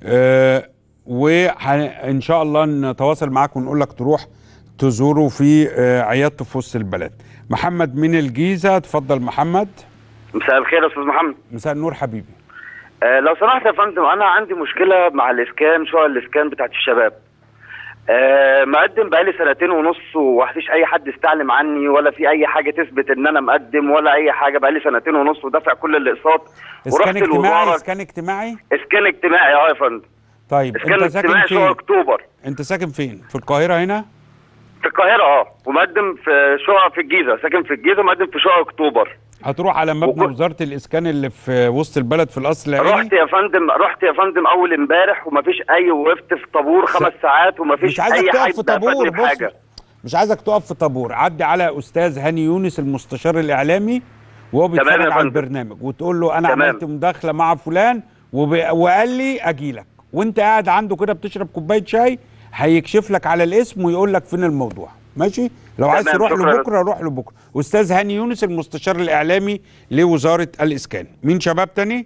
وان شاء الله نتواصل معاك ونقول لك تروح تزوره في آه، عيادته في وسط البلد محمد من الجيزه اتفضل محمد مساء الخير يا استاذ محمد مساء النور حبيبي آه لو سمحت يا فندم انا عندي مشكله مع الاسكان شقق الاسكان بتاعت الشباب آه مقدم بقالي سنتين ونص ومفيش اي حد استعلم عني ولا في اي حاجه تثبت ان انا مقدم ولا اي حاجه بقالي سنتين ونص ودافع كل الاقساط اسكان اجتماعي الوزارة- اسكان اجتماعي اسكان اجتماعي اه يا فندم طيب اسكان انت ساكن اجتماعي شقق فين اكتوبر انت ساكن فين في القاهره هنا في القاهره اه ومقدم في شقق في الجيزه ساكن في الجيزه مقدم في شقق اكتوبر هتروح على مبنى وكل- وزاره الاسكان اللي في وسط البلد في الاصل العيني رحت يا فندم رحت يا فندم اول امبارح ومفيش اي وقفت في طابور خمس ساعات ومفيش مش عايزك اي تقف حد في طابور أفادني بص بحاجه مش عايزك تقف في طابور عدي على استاذ هاني يونس المستشار الاعلامي وهو تمام بيتفرج يا على فندم. البرنامج وتقول له انا تمام. عملت مداخله مع فلان وب... وقال لي اجي لك وانت قاعد عنده كده بتشرب كوبايه شاي هيكشف لك على الاسم ويقول لك فين الموضوع ماشي لو عايز تمام، تروح له شكراً. بكره روح له بكره استاذ هاني يونس المستشار الاعلامي لوزاره الاسكان مين شباب تاني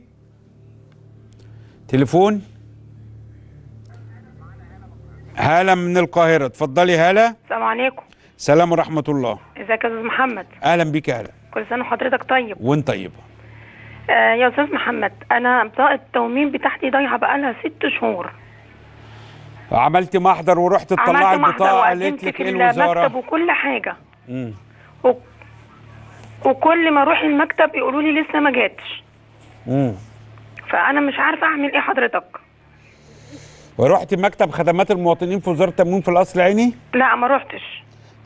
تليفون هالة من القاهرة اتفضلي هالة السلام عليكم سلام ورحمة الله ازيك يا استاذ محمد أهلا بيك يا هالة كل سنه وحضرتك طيب وانت طيبة آه يا استاذ محمد انا بطاقه التومين بتاعتي ضايعه بقالها ست شهور عملت محضر ورحت تطلعي عملت محضر البطاقة وقدمت قالت لك في ايه المكتب الوزارة وكل حاجه مم. و... وكل ما اروح المكتب يقولوا لي لسه ما جاتش مم. فانا مش عارفه اعمل ايه حضرتك ورحت مكتب خدمات المواطنين في وزارة التموين في القصر العيني لا ما روحتش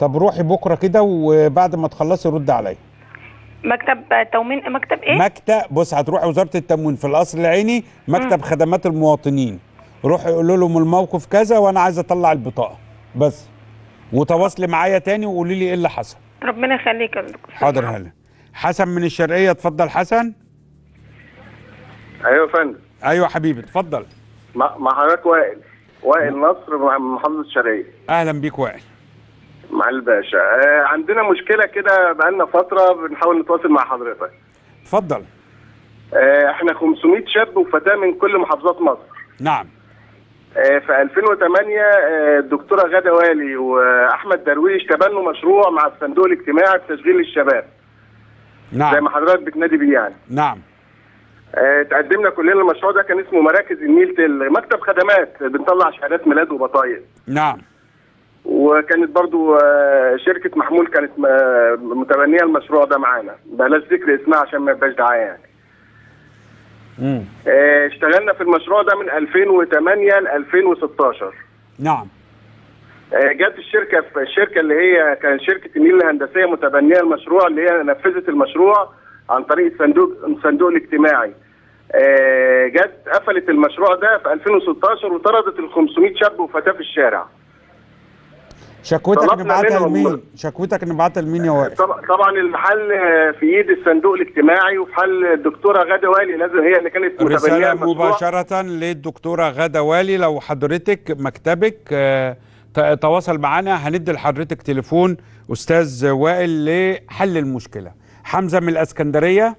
طب روحي بكره كده وبعد ما تخلصي رد عليا مكتب تموين مكتب ايه مكتب بص هتروحي وزاره التموين في القصر العيني مكتب خدمات المواطنين روحي قولوا لهم الموقف كذا وانا عايز اطلع البطاقه بس وتواصلي معايا تاني وقولي لي ايه اللي حصل ربنا يخليك يا دكتور حاضر هلا حسن من الشرقيه اتفضل حسن ايوه يا فندم ايوه حبيبي اتفضل مع مع حضرتك وائل وائل نصر مع محافظه الشرقيه اهلا بيك وائل مع الباشا آه عندنا مشكله كده بقالنا فتره بنحاول نتواصل مع حضرتك اتفضل آه احنا 500 شاب وفتاه من كل محافظات مصر نعم آه في 2008 آه، الدكتوره غاده والي واحمد درويش تبنوا مشروع مع الصندوق الاجتماعي بتشغيل الشباب نعم زي ما حضرتك بتنادي بيه يعني نعم آه، تقدمنا كلنا المشروع ده كان اسمه مراكز النيل تل مكتب خدمات بنطلع شهادات ميلاد وبطايق نعم وكانت برضو آه، شركة محمول كانت م- متبنية المشروع ده معانا بلاش ذكر اسمها عشان ما يبقاش دعاية يعني مم. آه، اشتغلنا في المشروع ده من 2008 ل 2016 نعم آه، جت الشركة في الشركة اللي هي كان شركة النيل الهندسية متبنية المشروع اللي هي نفذت المشروع عن طريق الصندوق الصندوق الاجتماعي آه، جت قفلت المشروع ده في 2016 وطردت ال 500 شاب وفتاة في الشارع شكوتك طلبنا نبعتها منهم- لمين شكوتك نبعتها لمين يا وائل طب- طبعا المحل آه، في ايد الصندوق الاجتماعي وفي حل الدكتوره غاده والي لازم هي اللي كانت متبنيه رسالة المشروع مباشرة للدكتورة غادة والي لو حضرتك مكتبك آه، ت- تواصل معنا هندي لحضرتك تليفون أستاذ وائل لحل المشكلة حمزة من الأسكندرية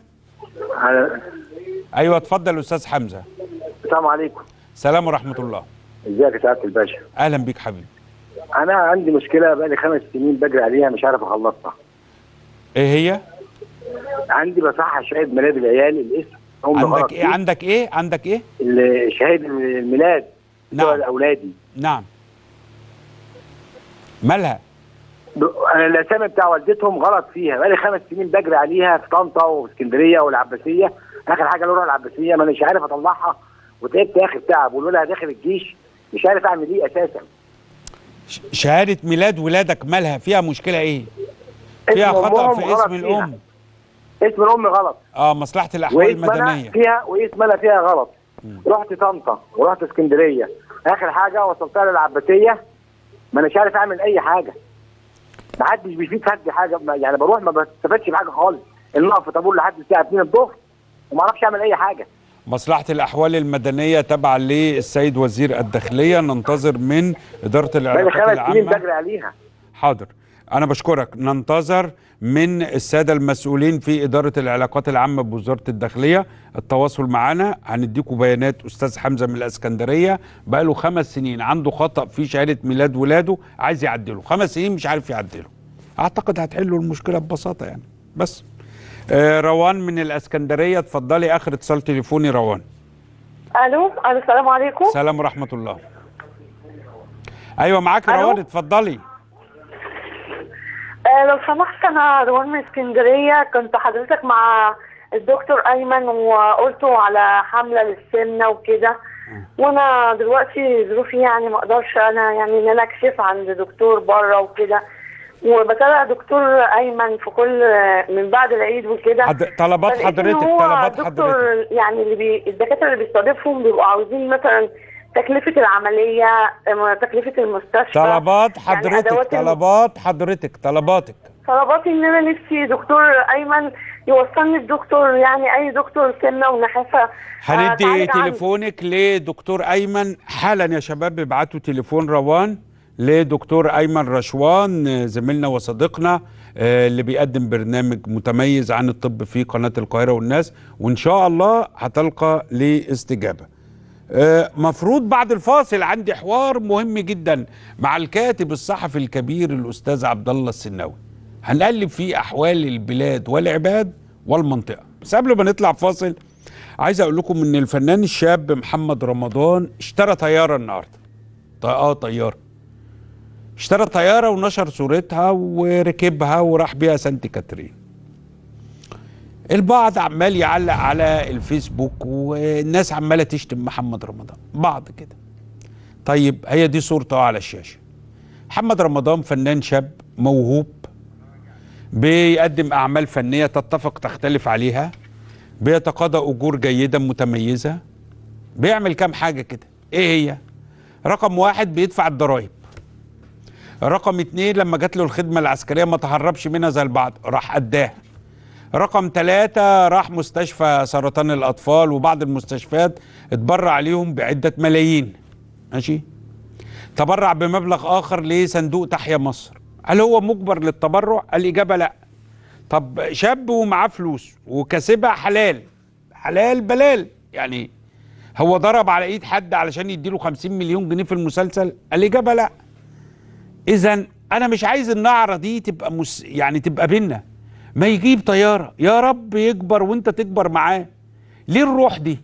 أيوة اتفضل أستاذ حمزة السلام عليكم سلام ورحمة الله ازيك يا سعاده الباشا أهلا بيك حبيبي انا عندي مشكله بقالي خمس سنين بجري عليها مش عارف اخلصها إيه هي؟ عندي بصحح شهاده ميلاد العيال الاسم هم عندك غلط إيه فيه. عندك إيه عندك إيه؟ ال- شهاده الميلاد نعم. نعم اولادي نعم مالها؟ ب- انا الاسامي بتاع والدتهم غلط فيها بقالي خمس سنين بجري عليها في طنطا وفي اسكندريه والعباسيه اخر حاجه اروح العباسيه ما مش عارف اطلعها وتعبت اخر تعب والولد داخل الجيش مش عارف اعمل ايه اساسا ش- شهادة ميلاد ولادك مالها فيها مشكلة إيه؟ فيها اسم خطأ أمهم في غلط اسم فيها. الأم اسم الام غلط اه مصلحة الأحوال واسم انا المدنية فيها واسم انا فيها غلط رحت طنطا ورحت اسكندريه اخر حاجه وصلتها للعباسيه ما اناش عارف اعمل اي حاجه ما حدش بيفيد حد حاجه ما- يعني بروح ما بستفادش بحاجه خالص ان اقف في طابور لحد الساعه 2 الظهر وما اعرفش اعمل اي حاجه مصلحة الأحوال المدنية تبع للسيد وزير الداخلية ننتظر من إدارة بقالي العلاقات خمس سنين العامة بجري عليها حاضر أنا بشكرك ننتظر من السادة المسؤولين في إدارة العلاقات العامة بوزارة الداخلية التواصل معنا هنديكم بيانات أستاذ حمزة من الإسكندرية بقاله خمس سنين عنده خطأ في شهادة ميلاد ولاده عايز يعدله خمس سنين مش عارف يعدله أعتقد هتحلوا المشكلة ببساطة يعني بس آه روان من الإسكندرية اتفضلي آخر اتصال تليفوني روان الو الو السلام عليكم سلام ورحمة الله أيوة معاك ألو؟ روان اتفضلي آه لو سمحت انا روان من اسكندريه كنت حضرتك مع الدكتور ايمن وقلته على حمله للسمنه وكده وانا دلوقتي ظروفي يعني ما اقدرش انا يعني ان انا اكشف عند دكتور بره وكده وبتابع دكتور ايمن في كل من بعد العيد وكده حد- طلبات فلقيت إن حضرتك هو طلبات دكتور حضرتك يعني اللي بي الدكاتره اللي بيستضيفهم بيبقوا عاوزين مثلا تكلفه العمليه آه، تكلفه المستشفى طلبات يعني حضرتك أدوات الم- طلبات حضرتك طلباتك طلباتي ان انا نفسي دكتور ايمن يوصلني الدكتور يعني اي دكتور سمنه ونحافه هندي تعالج عنه. تليفونك لدكتور ايمن حالا يا شباب ابعتوا تليفون روان لدكتور ايمن رشوان آه، زميلنا وصديقنا آه، اللي بيقدم برنامج متميز عن الطب في قناه القاهره والناس وان شاء الله هتلقى لاستجابه آه، مفروض بعد الفاصل عندي حوار مهم جدا مع الكاتب الصحفي الكبير الاستاذ عبد الله السناوي هنقلب فيه احوال البلاد والعباد والمنطقه بس قبل ما نطلع فاصل عايز اقول لكم ان الفنان الشاب محمد رمضان اشترى طياره النهارده ط- اه طياره اشترى طياره ونشر صورتها وركبها وراح بيها سانت كاترين البعض عمال يعلق على الفيسبوك والناس عماله تشتم محمد رمضان بعض كده طيب هي دي صورته على الشاشه محمد رمضان فنان شاب موهوب بيقدم اعمال فنيه تتفق تختلف عليها بيتقاضى اجور جيده متميزه بيعمل كام حاجه كده ايه هي رقم واحد بيدفع الضرايب رقم اتنين لما جات له الخدمه العسكريه ما تهربش منها زي البعض راح اداها رقم ثلاثة راح مستشفى سرطان الأطفال وبعض المستشفيات اتبرع عليهم بعدة ملايين ماشي تبرع بمبلغ آخر لصندوق تحيا مصر هل هو مجبر للتبرع؟ الإجابة لا طب شاب ومعاه فلوس وكسبها حلال حلال بلال يعني هو ضرب على ايد حد علشان يديله 50 مليون جنيه في المسلسل الإجابة لا إذا أنا مش عايز النعرة دي تبقى مس... يعني تبقى بينا ما يجيب طيارة يا رب يكبر وانت تكبر معاه ليه الروح دي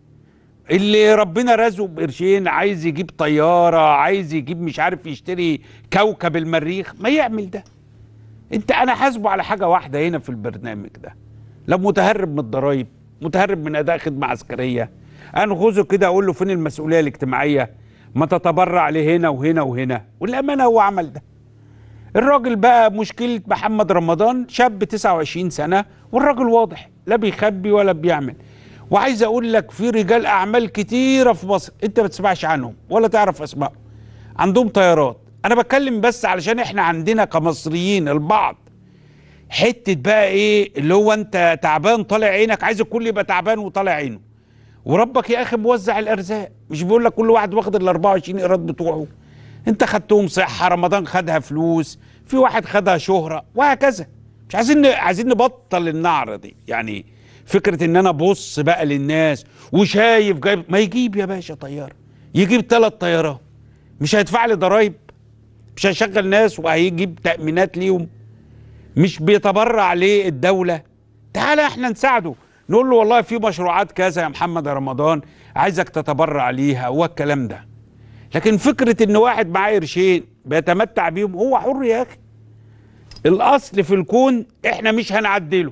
اللي ربنا رزقه بقرشين عايز يجيب طيارة عايز يجيب مش عارف يشتري كوكب المريخ ما يعمل ده انت انا حاسبه على حاجة واحدة هنا في البرنامج ده لو متهرب من الضرايب متهرب من اداء خدمة عسكرية انغزه كده اقول له فين المسؤولية الاجتماعية ما تتبرع لهنا وهنا وهنا والامانة هو عمل ده الراجل بقى مشكلة محمد رمضان شاب 29 سنة والراجل واضح لا بيخبي ولا بيعمل وعايز اقول لك في رجال اعمال كتيرة في مصر انت ما تسمعش عنهم ولا تعرف اسمائهم عندهم طيارات انا بتكلم بس علشان احنا عندنا كمصريين البعض حتة بقى ايه اللي هو انت تعبان طالع عينك عايز الكل يبقى تعبان وطالع عينه وربك يا اخي موزع الارزاق مش بيقول لك كل واحد واخد ال 24 ايراد بتوعه انت خدتهم صحه رمضان خدها فلوس في واحد خدها شهره وهكذا مش عايزين عايزين نبطل النعره دي يعني فكره ان انا ابص بقى للناس وشايف جايب ما يجيب يا باشا طياره يجيب ثلاث طيارات مش هيدفع لي ضرايب مش هيشغل ناس وهيجيب تامينات ليهم مش بيتبرع ليه الدوله تعالى احنا نساعده نقول له والله في مشروعات كذا يا محمد يا رمضان عايزك تتبرع ليها هو الكلام ده لكن فكرة ان واحد معاه قرشين بيتمتع بيهم هو حر يا اخي الاصل في الكون احنا مش هنعدله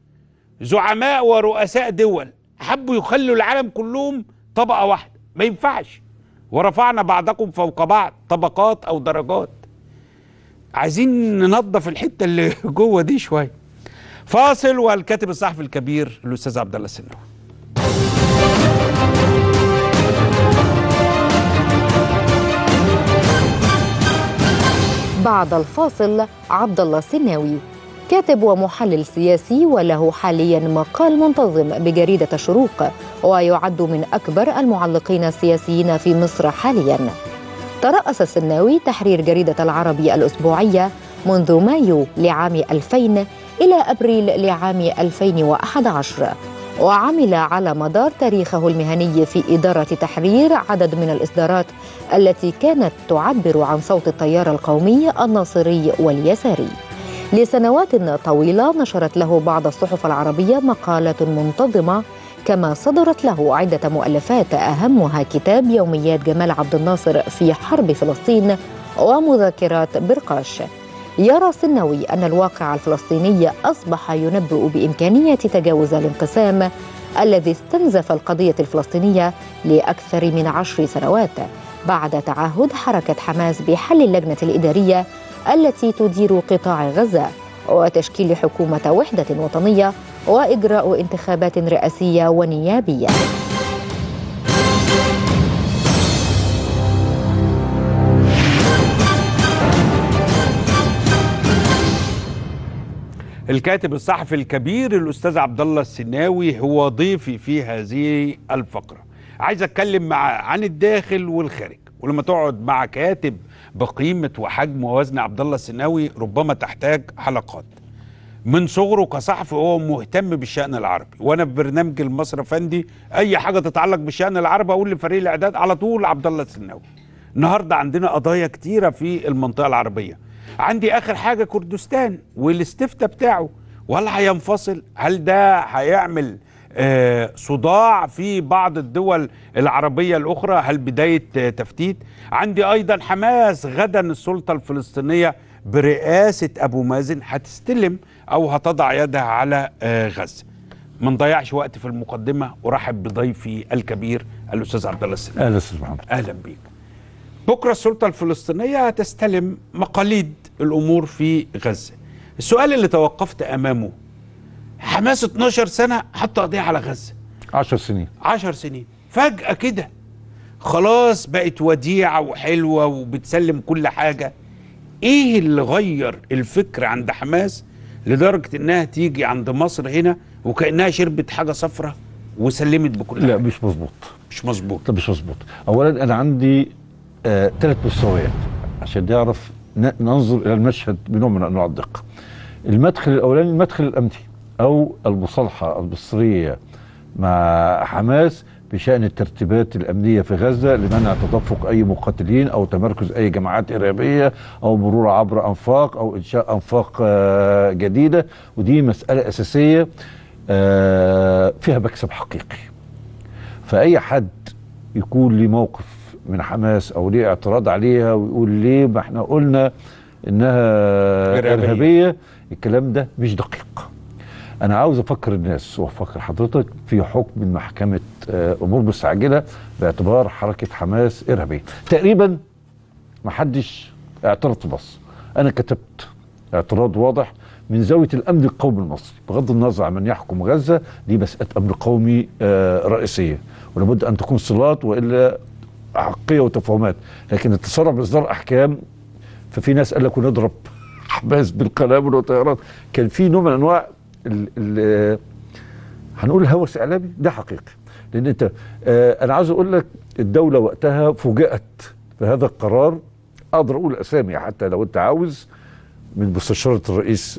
زعماء ورؤساء دول حبوا يخلوا العالم كلهم طبقة واحدة ما ينفعش ورفعنا بعضكم فوق بعض طبقات او درجات عايزين ننظف الحتة اللي جوه دي شوية فاصل والكاتب الصحفي الكبير الاستاذ عبد الله السناوي بعد الفاصل عبد الله السناوي كاتب ومحلل سياسي وله حاليا مقال منتظم بجريدة الشروق ويعد من أكبر المعلقين السياسيين في مصر حاليا ترأس السناوي تحرير جريدة العربي الأسبوعية منذ مايو لعام 2000 إلى أبريل لعام 2011 وعمل على مدار تاريخه المهني في إدارة تحرير عدد من الإصدارات التي كانت تعبر عن صوت التيار القومي الناصري واليساري لسنوات طويلة نشرت له بعض الصحف العربية مقالات منتظمة كما صدرت له عدة مؤلفات أهمها كتاب يوميات جمال عبد الناصر في حرب فلسطين ومذكرات برقاش يرى السنوي أن الواقع الفلسطيني أصبح ينبئ بإمكانية تجاوز الانقسام الذي استنزف القضية الفلسطينية لأكثر من عشر سنوات بعد تعهد حركة حماس بحل اللجنة الإدارية التي تدير قطاع غزة وتشكيل حكومة وحدة وطنية وإجراء انتخابات رئاسية ونيابية الكاتب الصحفي الكبير الاستاذ عبد الله السناوي هو ضيفي في هذه الفقره عايز اتكلم مع عن الداخل والخارج ولما تقعد مع كاتب بقيمه وحجم ووزن عبد الله السناوي ربما تحتاج حلقات من صغره كصحفي هو مهتم بالشأن العربي وانا في برنامج المصري فندي اي حاجه تتعلق بالشأن العربي اقول لفريق الاعداد على طول عبد الله السناوي النهارده عندنا قضايا كتيره في المنطقه العربيه عندي اخر حاجه كردستان والاستفتاء بتاعه ولا هينفصل هل ده هيعمل آه صداع في بعض الدول العربيه الاخرى هل بدايه آه تفتيت عندي ايضا حماس غدا السلطه الفلسطينيه برئاسه ابو مازن هتستلم او هتضع يدها على آه غزه ما نضيعش وقت في المقدمه ارحب بضيفي الكبير الاستاذ عبد الله السلام اهلا استاذ محمد اهلا بيك بكره السلطه الفلسطينيه هتستلم مقاليد الامور في غزه السؤال اللي توقفت امامه حماس 12 سنه حط قضيه على غزه 10 سنين 10 سنين فجاه كده خلاص بقت وديعه وحلوه وبتسلم كل حاجه ايه اللي غير الفكر عند حماس لدرجه انها تيجي عند مصر هنا وكانها شربت حاجه صفرة وسلمت بكل لا حاجه مش مظبوط مش مظبوط طب مش مظبوط اولا انا عندي آه ثلاث مستويات عشان نعرف ن- ننظر الى المشهد بنوع من انواع الدقه المدخل الاولاني المدخل الامني او المصالحه المصريه مع حماس بشان الترتيبات الامنيه في غزه لمنع تدفق اي مقاتلين او تمركز اي جماعات ارهابيه او مرور عبر انفاق او انشاء انفاق آه، جديده ودي مساله اساسيه آه، فيها مكسب حقيقي فاي حد يكون ليه موقف من حماس او ليه اعتراض عليها ويقول ليه ما احنا قلنا انها إرهابية. ارهابيه, إرهابية الكلام ده مش دقيق انا عاوز افكر الناس وافكر حضرتك في حكم من محكمه آه، امور مستعجله باعتبار حركه حماس ارهابيه تقريبا ما حدش اعترض في مصر انا كتبت اعتراض واضح من زاويه الامن القومي المصري بغض النظر عن من يحكم غزه دي مساله امن قومي آه، رئيسيه ولابد ان تكون صلات والا حقيه وتفاهمات لكن التسرع باصدار احكام ففي ناس قال لك ونضرب حماس بالقنابل والطيارات كان في نوع من انواع ال ال هنقول الهوس الاعلامي ده حقيقي لان انت آه انا عاوز اقول لك الدوله وقتها فوجئت بهذا القرار اقدر اقول اسامي حتى لو انت عاوز من مستشاره الرئيس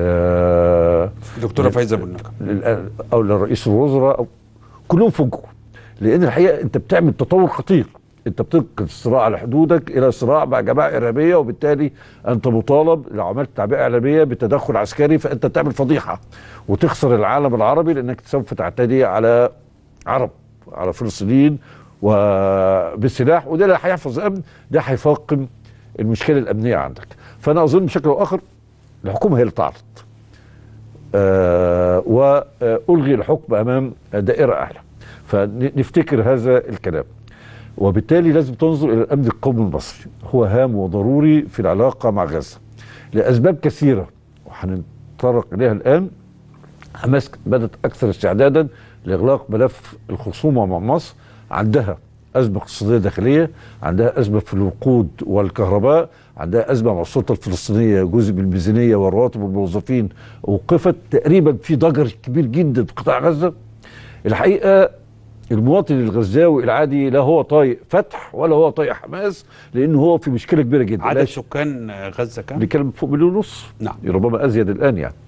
لل دكتوره فايزه ابو النجا لل- او لرئيس الوزراء أو كلهم فوجئوا لان الحقيقه انت بتعمل تطور خطير انت بتنقل الصراع على حدودك الى صراع مع جماعه ارهابيه وبالتالي انت مطالب لو عملت تعبئه اعلاميه بتدخل عسكري فانت تعمل فضيحه وتخسر العالم العربي لانك سوف تعتدي على عرب على فلسطين وبالسلاح وده لا هيحفظ امن ده هيفاقم المشكله الامنيه عندك فانا اظن بشكل او اخر الحكومه هي اللي تعرض آه والغي الحكم امام دائره اعلى فنفتكر هذا الكلام وبالتالي لازم تنظر الى الامن القومي المصري هو هام وضروري في العلاقه مع غزه لاسباب كثيره وهنتطرق اليها الان حماس بدات اكثر استعدادا لاغلاق ملف الخصومه مع مصر عندها ازمه اقتصاديه داخليه عندها ازمه في الوقود والكهرباء عندها ازمه مع السلطه الفلسطينيه جزء من الميزانيه والرواتب والموظفين وقفت تقريبا في ضجر كبير جدا في قطاع غزه الحقيقه المواطن الغزاوي العادي لا هو طايق فتح ولا هو طايق حماس لانه هو في مشكله كبيره جدا عدد لا سكان غزه كام؟ بنتكلم فوق مليون ونص نعم ربما ازيد الان يعني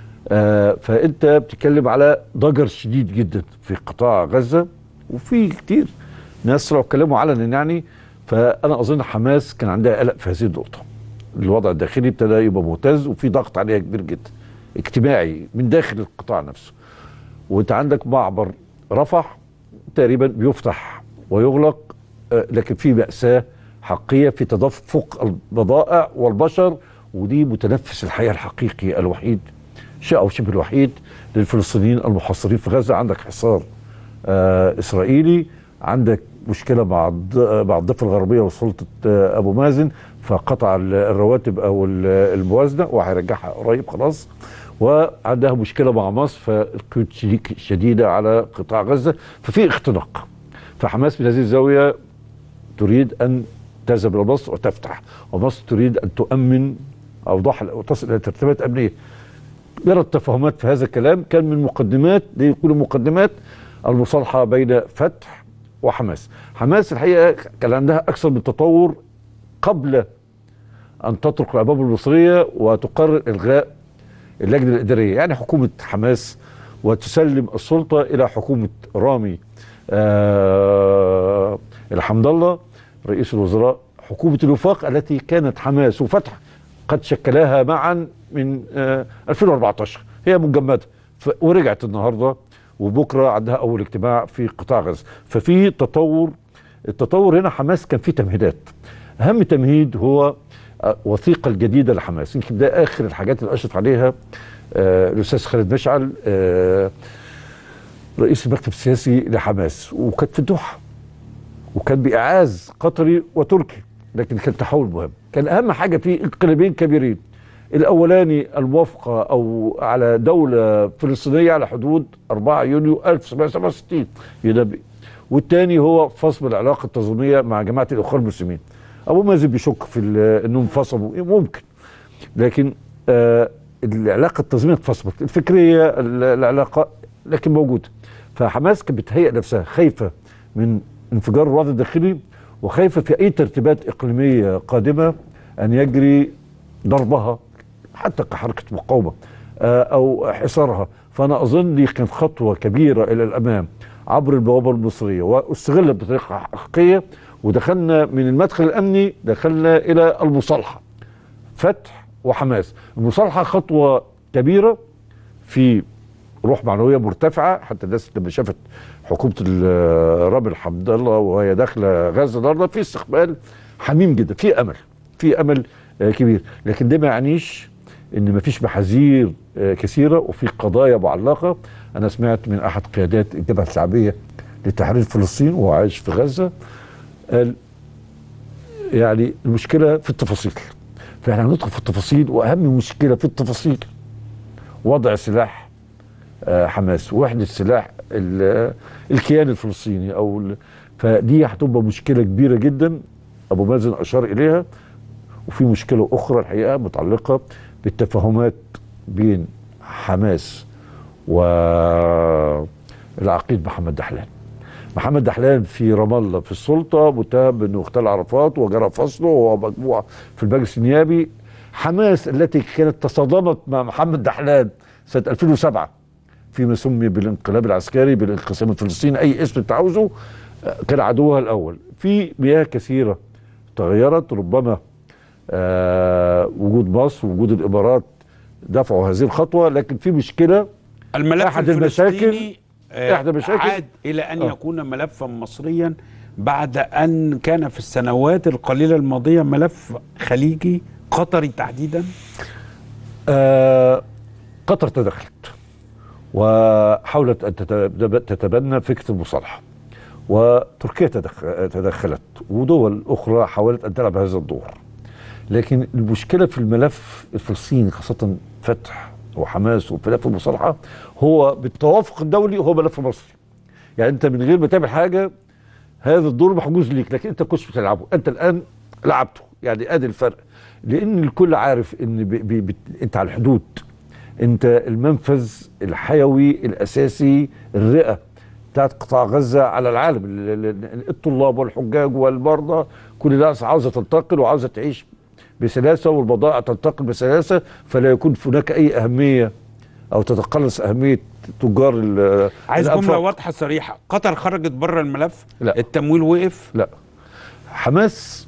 آه فانت بتتكلم على ضجر شديد جدا في قطاع غزه وفي كتير ناس طلعوا اتكلموا علنا يعني فانا اظن حماس كان عندها قلق في هذه النقطه الوضع الداخلي ابتدى يبقى مهتز وفي ضغط عليها كبير جدا اجتماعي من داخل القطاع نفسه وانت عندك معبر رفح تقريبا بيفتح ويغلق آه، لكن في مأساة حقيقية في تدفق البضائع والبشر ودي متنفس الحياة الحقيقي الوحيد شيء أو شبه الوحيد للفلسطينيين المحاصرين في غزة عندك حصار آه إسرائيلي عندك مشكلة مع الض- مع الضفة الغربية وسلطة آه أبو مازن فقطع ال- الرواتب أو ال- الموازنة وهيرجعها قريب خلاص وعندها مشكلة مع مصر فالقيود شديد- شديدة على قطاع غزة ففي اختناق فحماس من هذه الزاوية تريد أن تذهب إلى مصر وتفتح ومصر تريد أن تؤمن أوضاع وتصل إلى ترتيبات أمنية يرى التفاهمات في هذا الكلام كان من مقدمات دي يكون مقدمات المصالحة بين فتح وحماس حماس الحقيقة كان عندها أكثر من تطور قبل أن تطرق الأبواب المصرية وتقرر إلغاء اللجنة الإدارية يعني حكومة حماس وتسلم السلطة إلى حكومة رامي آه الحمد الله رئيس الوزراء حكومة الوفاق التي كانت حماس وفتح قد شكلاها معا من آه 2014 هي مجمدة ف- ورجعت النهاردة وبكرة عندها أول اجتماع في قطاع غزة ففي تطور التطور هنا حماس كان فيه تمهيدات أهم تمهيد هو آه، وثيقة الجديدة لحماس يمكن ده آخر الحاجات اللي أشرف عليها آه، الأستاذ خالد مشعل آه، رئيس المكتب السياسي لحماس وكانت في الدوحة وكان بإعاز قطري وتركي لكن كان تحول مهم كان اهم حاجه فيه انقلابين كبيرين الاولاني الموافقه او على دوله فلسطينيه على حدود 4 يونيو 1967 ينبئ والثاني هو فصل العلاقه التنظيميه مع جماعه الاخوان المسلمين ابو مازن بيشك في ال- انهم انفصلوا ممكن لكن آه العلاقه التنظيميه اتفصلت الفكريه ال- العلاقه لكن موجوده فحماس كانت بتهيئ نفسها خايفه من انفجار الوضع الداخلي وخايفه في اي ترتيبات اقليميه قادمه ان يجري ضربها حتى كحركه مقاومه آه، او حصارها فانا اظن دي كانت خطوه كبيره الى الامام عبر البوابه المصريه واستغلت بطريقه حقيقيه ودخلنا من المدخل الامني دخلنا الى المصالحه فتح وحماس المصالحه خطوه كبيره في روح معنويه مرتفعه حتى الناس لما شافت حكومه ال- رامي حمد الله وهي داخله غزه النهارده في استقبال حميم جدا في امل في امل آه، كبير لكن ده ما يعنيش ان ما فيش محاذير آه، كثيره وفي قضايا معلقه انا سمعت من احد قيادات الجبهه الشعبيه لتحرير فلسطين وهو عايش في غزه قال يعني المشكله في التفاصيل فاحنا هندخل في التفاصيل واهم مشكله في التفاصيل وضع سلاح آه، حماس وحده سلاح ال- الكيان الفلسطيني او ال- فدي هتبقى مشكله كبيره جدا ابو مازن اشار اليها وفي مشكله اخرى الحقيقه متعلقه بالتفاهمات بين حماس والعقيد محمد دحلان محمد دحلان في رام الله في السلطه متهم بانه اغتال عرفات وجرى فصله وهو مجموعه في المجلس النيابي حماس التي كانت تصادمت مع محمد دحلان سنه 2007 فيما سمي بالانقلاب العسكري بالانقسام الفلسطيني اي اسم انت عاوزه آه، كان عدوها الاول في مياه كثيره تغيرت ربما آه وجود مصر وجود الامارات دفعوا هذه الخطوه لكن في مشكله الملف احد الفلسطيني المشاكل آه، احدى المشاكل عاد الى ان آه. يكون ملفا مصريا بعد ان كان في السنوات القليله الماضيه ملف خليجي قطري تحديدا آه قطر تدخلت وحاولت ان تتب- تتبنى فكره المصالحه وتركيا تدخ- تدخلت ودول اخرى حاولت ان تلعب هذا الدور لكن المشكله في الملف الفلسطيني خاصه فتح وحماس وملف المصالحه هو بالتوافق الدولي هو ملف مصري يعني انت من غير ما تعمل حاجه هذا الدور محجوز ليك لكن انت كنت بتلعبه انت الان لعبته يعني ادي الفرق لان الكل عارف ان بي بي بي انت على الحدود انت المنفذ الحيوي الاساسي الرئه بتاعت قطاع غزه على العالم ال- ال- الطلاب والحجاج والمرضى كل الناس عاوزه تنتقل وعاوزه تعيش بسلاسه والبضائع تنتقل بسلاسه فلا يكون هناك اي اهميه او تتقلص اهميه تجار ال- عايز الأنفاق. جمله واضحه صريحه قطر خرجت بره الملف لا. التمويل وقف لا حماس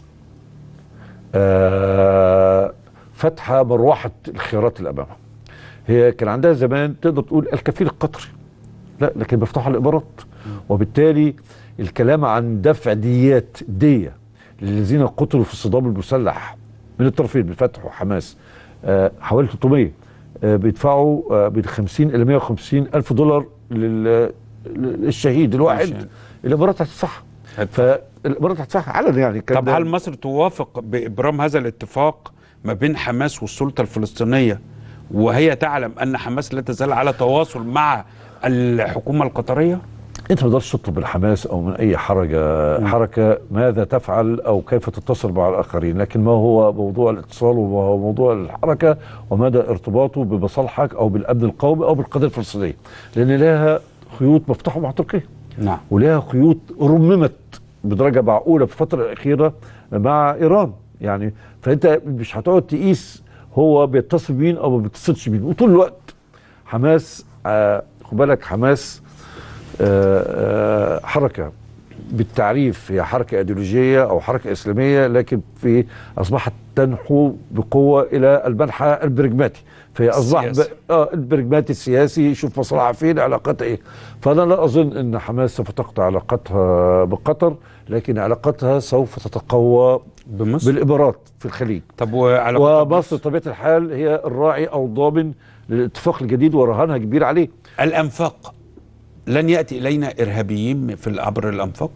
آه فتح مروحه الخيارات اللي امامها هي كان عندها زمان تقدر تقول الكفيل القطري لا لكن بيفتحوا الامارات وبالتالي الكلام عن دفع ديات ديه للذين قتلوا في الصدام المسلح من الطرفين بالفتح وحماس آه حوالي 300 آه بيدفعوا آه بين 50 الى 150 الف دولار لل- للشهيد الواحد عشان. الامارات هتدفعها فالامارات هتدفعها علنا يعني كان طب ده- هل مصر توافق بابرام هذا الاتفاق ما بين حماس والسلطه الفلسطينيه وهي تعلم ان حماس لا تزال على تواصل مع الحكومه القطريه؟ انت ما تقدرش تطلب من حماس او من اي حركه حركه ماذا تفعل او كيف تتصل مع الاخرين لكن ما هو موضوع الاتصال وما هو موضوع الحركه ومدى ارتباطه بمصالحك او بالامن القومي او بالقضيه الفلسطينيه لان لها خيوط مفتوحه مع تركيا نعم ولها خيوط رممت بدرجه معقوله في الفتره الاخيره مع ايران يعني فانت مش هتقعد تقيس هو بيتصل بمين او ما بيتصلش بمين وطول الوقت حماس آه خد بالك حماس آه آه حركه بالتعريف هي حركه ايديولوجيه او حركه اسلاميه لكن في اصبحت تنحو بقوه الى المنحى البرجماتي فهي اصبح ب... السياسي. اه البرجماتي السياسي يشوف مصلحه فين علاقتها ايه فانا لا اظن ان حماس سوف تقطع علاقتها بقطر لكن علاقتها سوف تتقوى بمصر بالامارات في الخليج طب وعلاقتها ومصر بطبيعه الحال هي الراعي او الضامن للاتفاق الجديد ورهانها كبير عليه الانفاق لن ياتي الينا ارهابيين في عبر الانفاق؟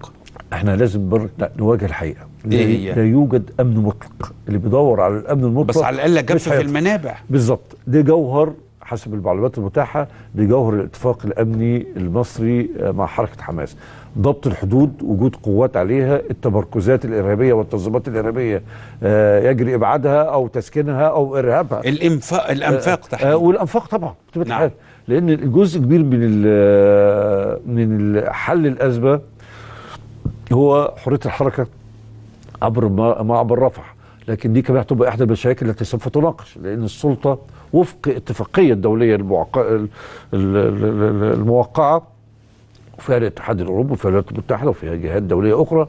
احنا لازم بر... لا نواجه الحقيقه إيه لا- هي؟ لا يوجد امن مطلق اللي بيدور على الامن المطلق بس على الاقل مش جف في هيطلع. المنابع بالظبط ده جوهر حسب المعلومات المتاحه ده جوهر الاتفاق الامني المصري آه، مع حركه حماس ضبط الحدود وجود قوات عليها التمركزات الارهابيه والتنظيمات الارهابيه آه، يجري ابعادها او تسكينها او ارهابها الانفاق الانفاق آه، تحديدا والانفاق طبعا بطبيعه نعم. الحال لان جزء كبير من ال- من حل الازمه هو حريه الحركه عبر ما- معبر رفح لكن دي كمان هتبقى احدى المشاكل التي سوف تناقش لان السلطه وفق اتفاقيه الدوليه الموقع- ال- ال- ال- الموقعه وفيها الاتحاد الاوروبي وفيها الولايات المتحده وفيها جهات دوليه اخرى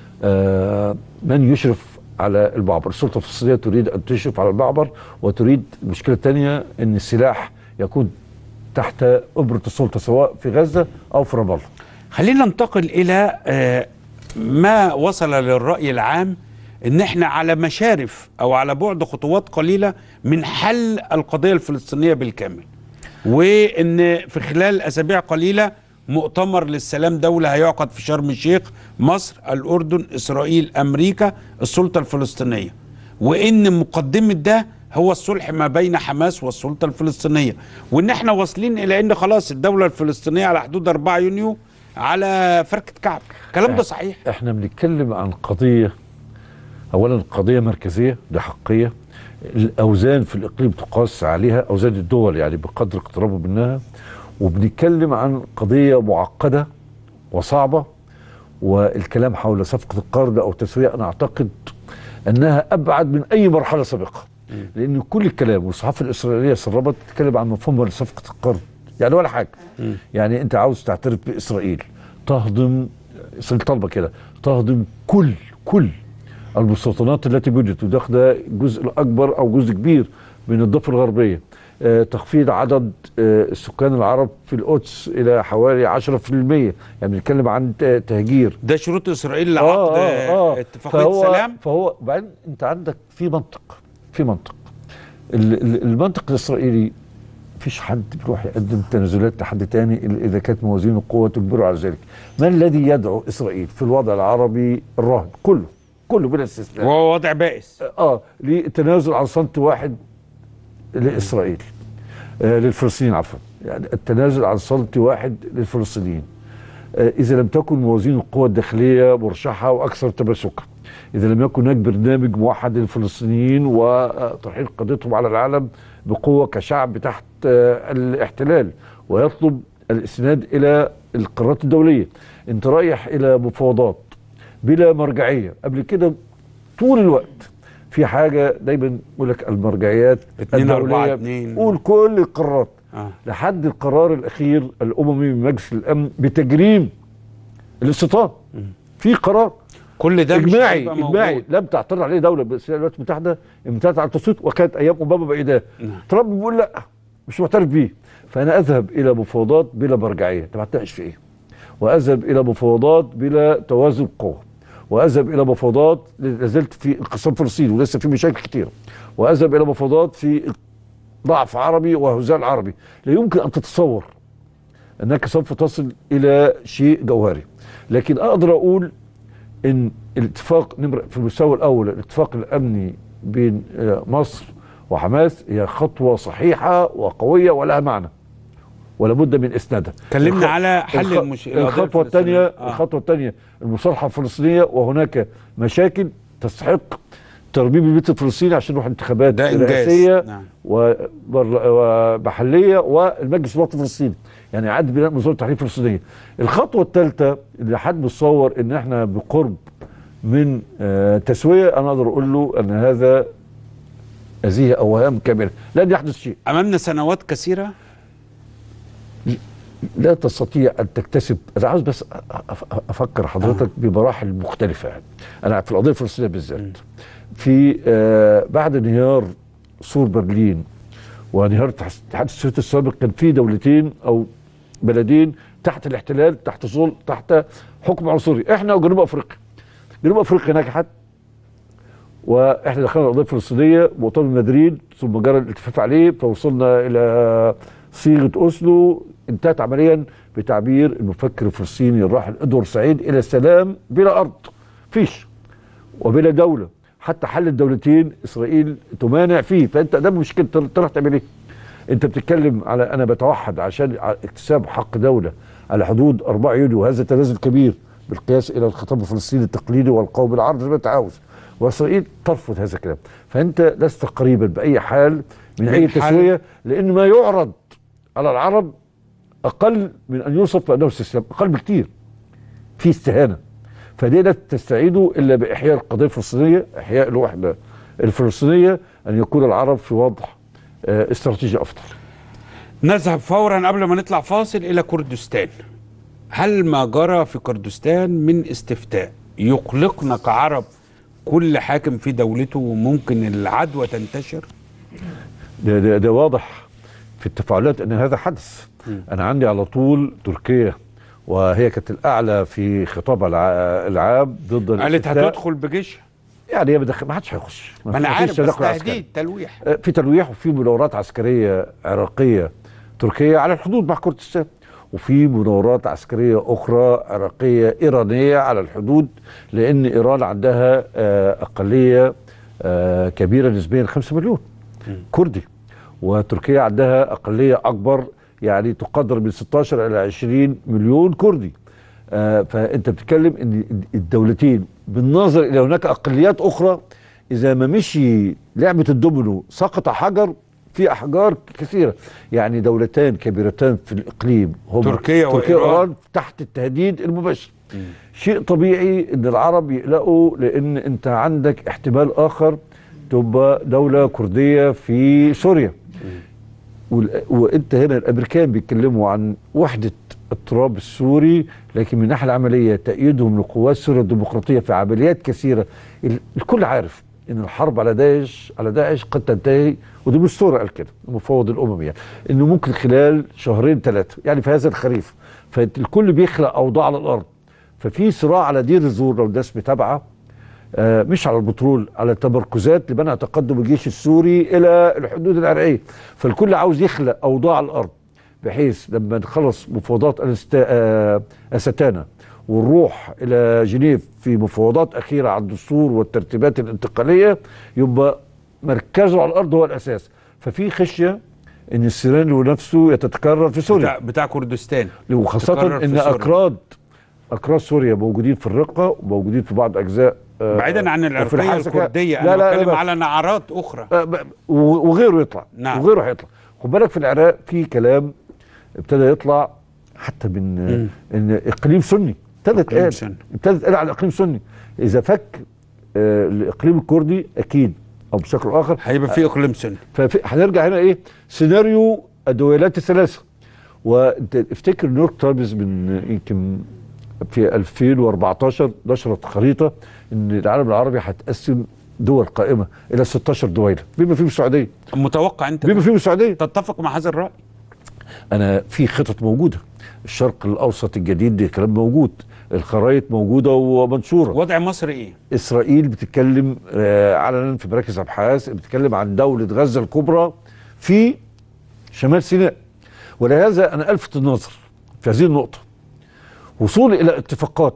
آه، من يشرف على المعبر السلطه الفلسطينيه تريد ان تشرف على المعبر وتريد المشكله الثانيه ان السلاح يكون تحت ابره السلطه سواء في غزه او في رام الله خلينا ننتقل الى آه، ما وصل للراي العام ان احنا على مشارف او على بعد خطوات قليله من حل القضيه الفلسطينيه بالكامل وان في خلال اسابيع قليله مؤتمر للسلام دوله هيعقد في شرم الشيخ مصر الاردن اسرائيل امريكا السلطه الفلسطينيه وان مقدمه ده هو الصلح ما بين حماس والسلطه الفلسطينيه وان احنا واصلين الى ان خلاص الدوله الفلسطينيه على حدود 4 يونيو على فركه كعب الكلام ده صحيح احنا بنتكلم عن قضيه اولا قضيه مركزيه دي حقيه الاوزان في الاقليم تقاس عليها اوزان الدول يعني بقدر اقترابه منها وبنتكلم عن قضيه معقده وصعبه والكلام حول صفقه القرض او تسويه انا اعتقد انها ابعد من اي مرحله سابقه لان كل الكلام والصحافه الاسرائيليه سربت تتكلم عن مفهوم صفقه القرض يعني ولا حاجه يعني انت عاوز تعترف باسرائيل تهضم اسرائيل طالبه كده تهضم كل كل المستوطنات التي وجدت وده جزء الاكبر او جزء كبير من الضفه الغربيه آه، تخفيض عدد آه، السكان العرب في القدس الى حوالي 10% يعني بنتكلم عن ت- تهجير ده شروط اسرائيل لعقد اتفاقيه فهو سلام فهو بعدين انت عندك في منطق في منطق ال- ال- المنطق الاسرائيلي مفيش حد بيروح يقدم تنازلات لحد تاني الا اذا كانت موازين القوه تجبره على ذلك ما الذي يدعو اسرائيل في الوضع العربي الراهن كله كله بلا استثناء وهو وضع بائس اه للتنازل عن سنت واحد لاسرائيل آه للفلسطينيين عفوا يعني التنازل عن سنت واحد للفلسطينيين آه اذا لم تكن موازين القوى الداخليه مرشحه واكثر تماسكا اذا لم يكن هناك برنامج موحد للفلسطينيين وترحيل قضيتهم على العالم بقوه كشعب تحت آه الاحتلال ويطلب الاستناد الى القرارات الدوليه انت رايح الى مفاوضات بلا مرجعيه قبل كده طول الوقت في حاجه دايما يقول لك المرجعيات اتنين أربعة الدولية. اتنين. قول كل القرارات آه. لحد القرار الاخير الاممي من مجلس الامن بتجريم الاستيطان في قرار كل ده مش اجماعي هيبقى اجماعي موجود. لم تعترض عليه دوله بس الولايات المتحده امتنعت على التصويت وكانت ايام اوباما بايداه ترامب بيقول لا مش معترف بيه فانا اذهب الى مفاوضات بلا مرجعيه طب هتناقش في ايه؟ واذهب الى مفاوضات بلا توازن قوى واذهب الى مفاوضات لازلت في انقسام فلسطين ولسه في مشاكل كتيره واذهب الى مفاوضات في ضعف عربي وهزال عربي لا يمكن ان تتصور انك سوف تصل الى شيء جوهري لكن اقدر اقول ان الاتفاق نمرة في المستوى الاول الاتفاق الامني بين آه، مصر وحماس هي خطوه صحيحه وقويه ولها معنى ولا بد من اسنادها اتكلمنا الخ- على حل الخ- المش- القضية الخطوه الفلسطينية. الثانيه آه. الخطوه الثانيه المصالحه الفلسطينيه وهناك مشاكل تستحق تربيب البيت الفلسطيني عشان نروح انتخابات ده إنجاز. رئاسيه نعم. وبر- ومحليه والمجلس الوطني الفلسطيني يعني اعاده بناء منظومه التحرير الفلسطينيه. الخطوه الثالثه اللي حد بيتصور ان احنا بقرب من آه، تسويه انا اقدر اقول له ان هذا هذه اوهام كامله لن يحدث شيء امامنا سنوات كثيره لا تستطيع ان تكتسب انا عاوز بس أ- أ- افكر حضرتك بمراحل مختلفه يعني انا في القضيه الفلسطينيه بالذات في آه بعد انهيار سور برلين وانهيار الاتحاد السوفيتي السابق كان في دولتين او بلدين تحت الاحتلال تحت ظل تحت حكم عنصري احنا وجنوب افريقيا جنوب افريقيا نجحت واحنا دخلنا القضيه الفلسطينيه مؤتمر مدريد ثم جرى الالتفاف عليه فوصلنا الى صيغه اوسلو انتهت عمليا بتعبير المفكر الفلسطيني الراحل ادوار سعيد الى السلام بلا ارض فيش وبلا دوله حتى حل الدولتين اسرائيل تمانع فيه فانت ده مشكله تروح تعمل ايه؟ انت بتتكلم على انا بتوحد عشان ع- اكتساب حق دوله على حدود 4 يوليو وهذا تنازل كبير بالقياس الى الخطاب الفلسطيني التقليدي والقومي العربي زي ما انت عاوز واسرائيل ترفض هذا الكلام فانت لست قريبا باي حال من من اي حل- تسويه لان ما يعرض على العرب اقل من ان يوصف بانه استسلام اقل بكتير في استهانه فدي لا تستعيده الا باحياء القضيه الفلسطينيه احياء الوحده الفلسطينيه ان يكون العرب في وضع آه، استراتيجي افضل نذهب فورا قبل ما نطلع فاصل الى كردستان هل ما جرى في كردستان من استفتاء يقلقنا كعرب كل حاكم في دولته ممكن العدوى تنتشر ده, ده, ده واضح في التفاعلات ان هذا حدث انا عندي على طول تركيا وهي كانت الاعلى في خطابها الع- العام ضد قالت الاستفتاء. هتدخل بجيش يعني هي بدخل ما حدش هيخش ما انا فيش عارف بس تدخل عسكري. تهديد تلويح آه، في تلويح وفي مناورات عسكريه عراقيه تركيه على الحدود مع كردستان وفي مناورات عسكريه اخرى عراقيه ايرانيه على الحدود لان ايران عندها آه، اقليه آه، كبيره نسبيا 5 مليون كردي وتركيا عندها اقليه اكبر يعني تقدر من 16 الى 20 مليون كردي آه، فانت بتتكلم ان الدولتين بالنظر الى هناك اقليات اخرى اذا ما مشي لعبه الدومينو سقط حجر في احجار كثيره يعني دولتان كبيرتان في الاقليم هما تركيا تركيا وإيران. وايران تحت التهديد المباشر شيء طبيعي ان العرب يقلقوا لان انت عندك احتمال اخر تبقى دوله كرديه في سوريا وال- وانت هنا الامريكان بيتكلموا عن وحده التراب السوري لكن من الناحيه العمليه تأييدهم لقوات سوريا الديمقراطيه في عمليات كثيره ال- الكل عارف ان الحرب على داعش على داعش قد تنتهي ودي مش سورة قال كده المفوض الاممي يعني انه ممكن خلال شهرين ثلاثه يعني في هذا الخريف فالكل بيخلق اوضاع على الارض ففي صراع على دير الزور لو الناس متابعه آه، مش على البترول على التمركزات لمنع تقدم الجيش السوري الى الحدود العراقيه فالكل عاوز يخلق اوضاع على الارض بحيث لما نخلص مفاوضات أنستا- آه، استانا ونروح الى جنيف في مفاوضات اخيره على الدستور والترتيبات الانتقاليه يبقى مركزه على الارض هو الاساس ففي خشيه ان السيناريو نفسه يتكرر في سوريا بتاع, بتاع كردستان وخاصة تكرر في ان سوريا. اكراد اكراد سوريا موجودين في الرقة وموجودين في بعض اجزاء آه، بعيدا عن وفي العرقيه الحسكة. الكرديه لا انا لا بتكلم لا على نعرات اخرى آه، ب- و- وغيره يطلع نعم. وغيره هيطلع خد بالك في العراق في كلام ابتدى يطلع حتى من آه، ان اقليم سني ابتدى إقليم يتقال سني. ابتدى يتقال على اقليم سني اذا فك آه، الاقليم الكردي اكيد او بشكل اخر هيبقى في اقليم سني ففي هنرجع هنا ايه سيناريو الدولات الثلاثه وانت افتكر نيويورك تايمز من يمكن في 2014 نشرت خريطه ان العالم العربي هتقسم دول قائمه الى 16 دويله بما فيهم السعوديه متوقع انت بما فيهم السعوديه تتفق مع هذا الراي انا في خطط موجوده الشرق الاوسط الجديد ده كلام موجود الخرائط موجوده ومنشوره وضع مصر ايه اسرائيل بتتكلم آه، علنا في مراكز ابحاث بتتكلم عن دوله غزه الكبرى في شمال سيناء ولهذا انا الفت النظر في هذه النقطه وصول الى اتفاقات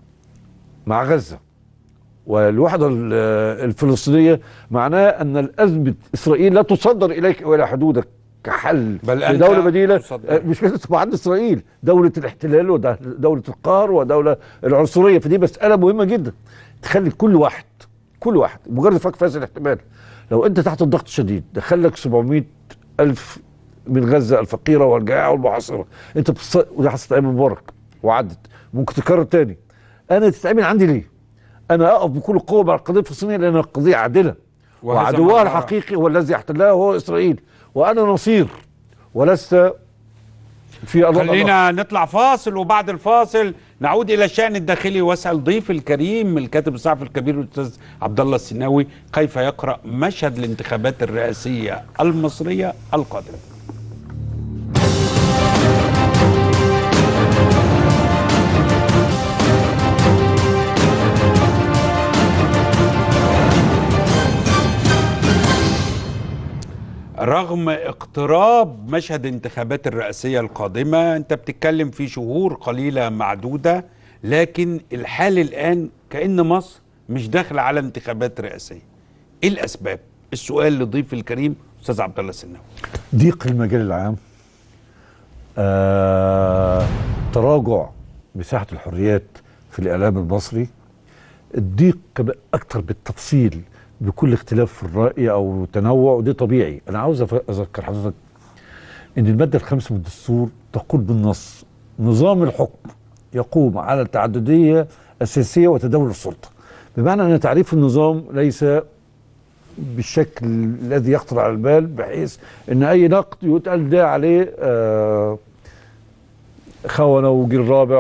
مع غزه والوحده ال- آه، الفلسطينيه معناه ان الازمه اسرائيل لا تصدر اليك والى حدودك كحل بل أنت لدوله بديله تصدر. آه، مش كده تبقى عند اسرائيل دوله الاحتلال ودوله القهر ودوله العنصريه فدي مساله مهمه جدا تخلي كل واحد كل واحد مجرد فك في هذا الاحتمال لو انت تحت الضغط الشديد دخلك 700 الف من غزه الفقيره والجائعه والمحاصره انت بتص... ودي حصلت ايام مبارك وعدت ممكن تكرر تاني انا تتعمل عندي ليه؟ انا اقف بكل قوه مع القضيه الفلسطينيه لان القضيه عادله وهذا ما وعدوها نراه. الحقيقي هو الذي احتلها هو اسرائيل وانا نصير ولست في أضل خلينا نطلع فاصل وبعد الفاصل نعود الى الشان الداخلي واسال ضيف الكريم الكاتب الصحفي الكبير الاستاذ عبد الله السناوي كيف يقرا مشهد الانتخابات الرئاسيه المصريه القادمه رغم اقتراب مشهد انتخابات الرئاسية القادمة انت بتتكلم في شهور قليلة معدودة لكن الحال الآن كأن مصر مش داخلة على انتخابات رئاسية ايه الأسباب؟ السؤال لضيف الكريم أستاذ عبد الله السناوي ضيق المجال العام آه، تراجع مساحة الحريات في الإعلام المصري الضيق كمان أكتر بالتفصيل بكل اختلاف في الرأي أو تنوع وده طبيعي أنا عاوز أف- أذكر حضرتك إن المادة الخامسة من الدستور تقول بالنص نظام الحكم يقوم على التعددية السياسية وتداول السلطة بمعنى أن تعريف النظام ليس بالشكل الذي يخطر على البال بحيث ان اي نقد يتقال ده عليه آه خونه وجيل رابع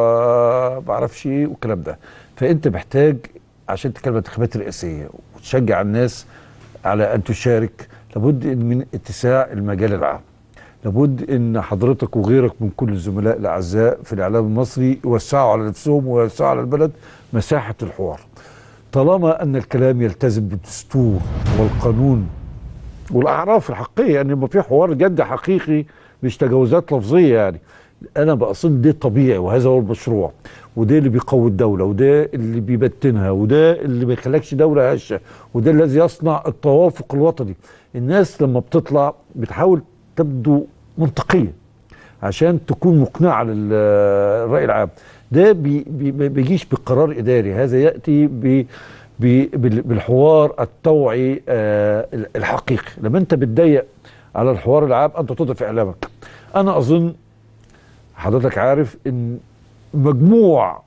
ومعرفش ايه والكلام ده فانت محتاج عشان تتكلم عن الانتخابات الرئاسيه وتشجع الناس على ان تشارك لابد من اتساع المجال العام لابد ان حضرتك وغيرك من كل الزملاء الاعزاء في الاعلام المصري يوسعوا على نفسهم ويوسعوا على البلد مساحه الحوار طالما ان الكلام يلتزم بالدستور والقانون والاعراف الحقيقيه يعني يبقى في حوار جد حقيقي مش تجاوزات لفظيه يعني انا بقصد ده طبيعي وهذا هو المشروع وده اللي بيقوي الدوله وده اللي بيبتنها وده اللي ما يخليكش دوله هشه وده الذي يصنع التوافق الوطني الناس لما بتطلع بتحاول تبدو منطقيه عشان تكون مقنعه للراي العام ده بي بي ما بيجيش بقرار اداري هذا ياتي ب ب- بال- بالحوار التوعي آه الحقيقي لما انت بتضيق على الحوار العام انت تضعف اعلامك انا اظن حضرتك عارف ان مجموع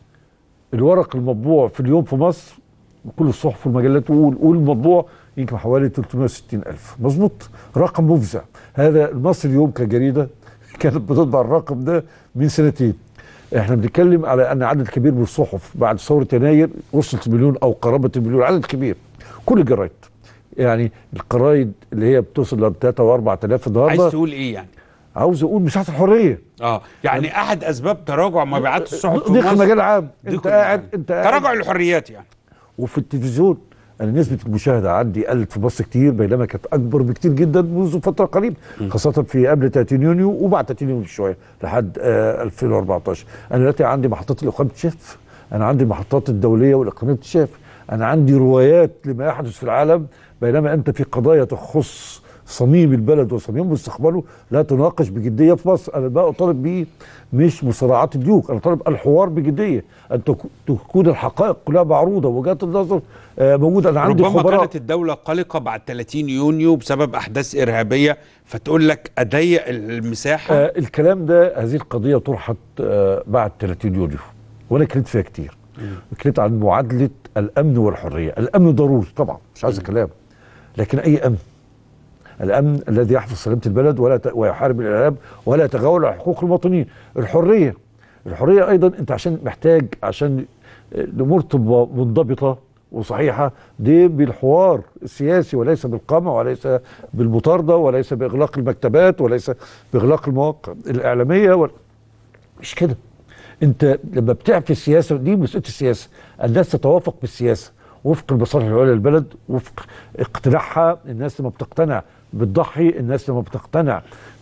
الورق المطبوع في اليوم في مصر كل الصحف والمجلات وقول قول مطبوع يمكن حوالي 360 ألف مظبوط رقم مفزع هذا المصري اليوم كجريدة كانت بتطبع الرقم ده من سنتين احنا بنتكلم على ان عدد كبير من الصحف بعد ثوره يناير وصلت مليون او قرابه المليون عدد كبير كل الجرايد يعني القرايد اللي هي بتوصل ل 3 و 4000 النهارده عايز تقول ايه يعني؟ عاوز اقول مساحه الحريه اه يعني احد اسباب تراجع مبيعات الصحف في ضيق مصر المجال العام ضيق انت المجال. قاعد انت قاعد تراجع الحريات يعني وفي التلفزيون انا نسبه المشاهده عندي قلت في مصر كتير بينما كانت اكبر بكتير جدا منذ فتره قريبه خاصه في قبل 30 يونيو وبعد 30 يونيو شويه لحد آه 2014 انا دلوقتي عندي محطات الاقامه اكتشاف انا عندي المحطات الدوليه والاقامه اكتشاف انا عندي روايات لما يحدث في العالم بينما انت في قضايا تخص صميم البلد وصميم مستقبله لا تناقش بجديه في مصر انا بقى اطالب بيه مش مصارعات الديوك انا طالب الحوار بجديه ان تك- تكون الحقائق كلها معروضه وجهات النظر آه، موجوده انا عندي ربما خبراء كانت الدولة قلقة بعد 30 يونيو بسبب أحداث إرهابية فتقول لك أضيق المساحة آه الكلام ده هذه القضيه طرحت آه بعد 30 يونيو وانا اتكلمت فيها كتير اتكلمت عن معادله الامن والحريه الامن ضروري طبعا مش عايز كلام لكن اي امن الامن الذي يحفظ سلامه البلد ولا ت... ويحارب الارهاب ولا يتغول على حقوق المواطنين الحريه الحريه ايضا انت عشان محتاج عشان الامور تبقى منضبطه وصحيحه دي بالحوار السياسي وليس بالقمع وليس بالمطارده وليس باغلاق المكتبات وليس باغلاق المواقع الاعلاميه ولا مش كده انت لما بتعفي السياسه دي مسؤوليه السياسه الناس تتوافق بالسياسه وفق المصالح العليا للبلد وفق اقتناعها الناس لما بتقتنع بتضحي الناس لما بتقتنع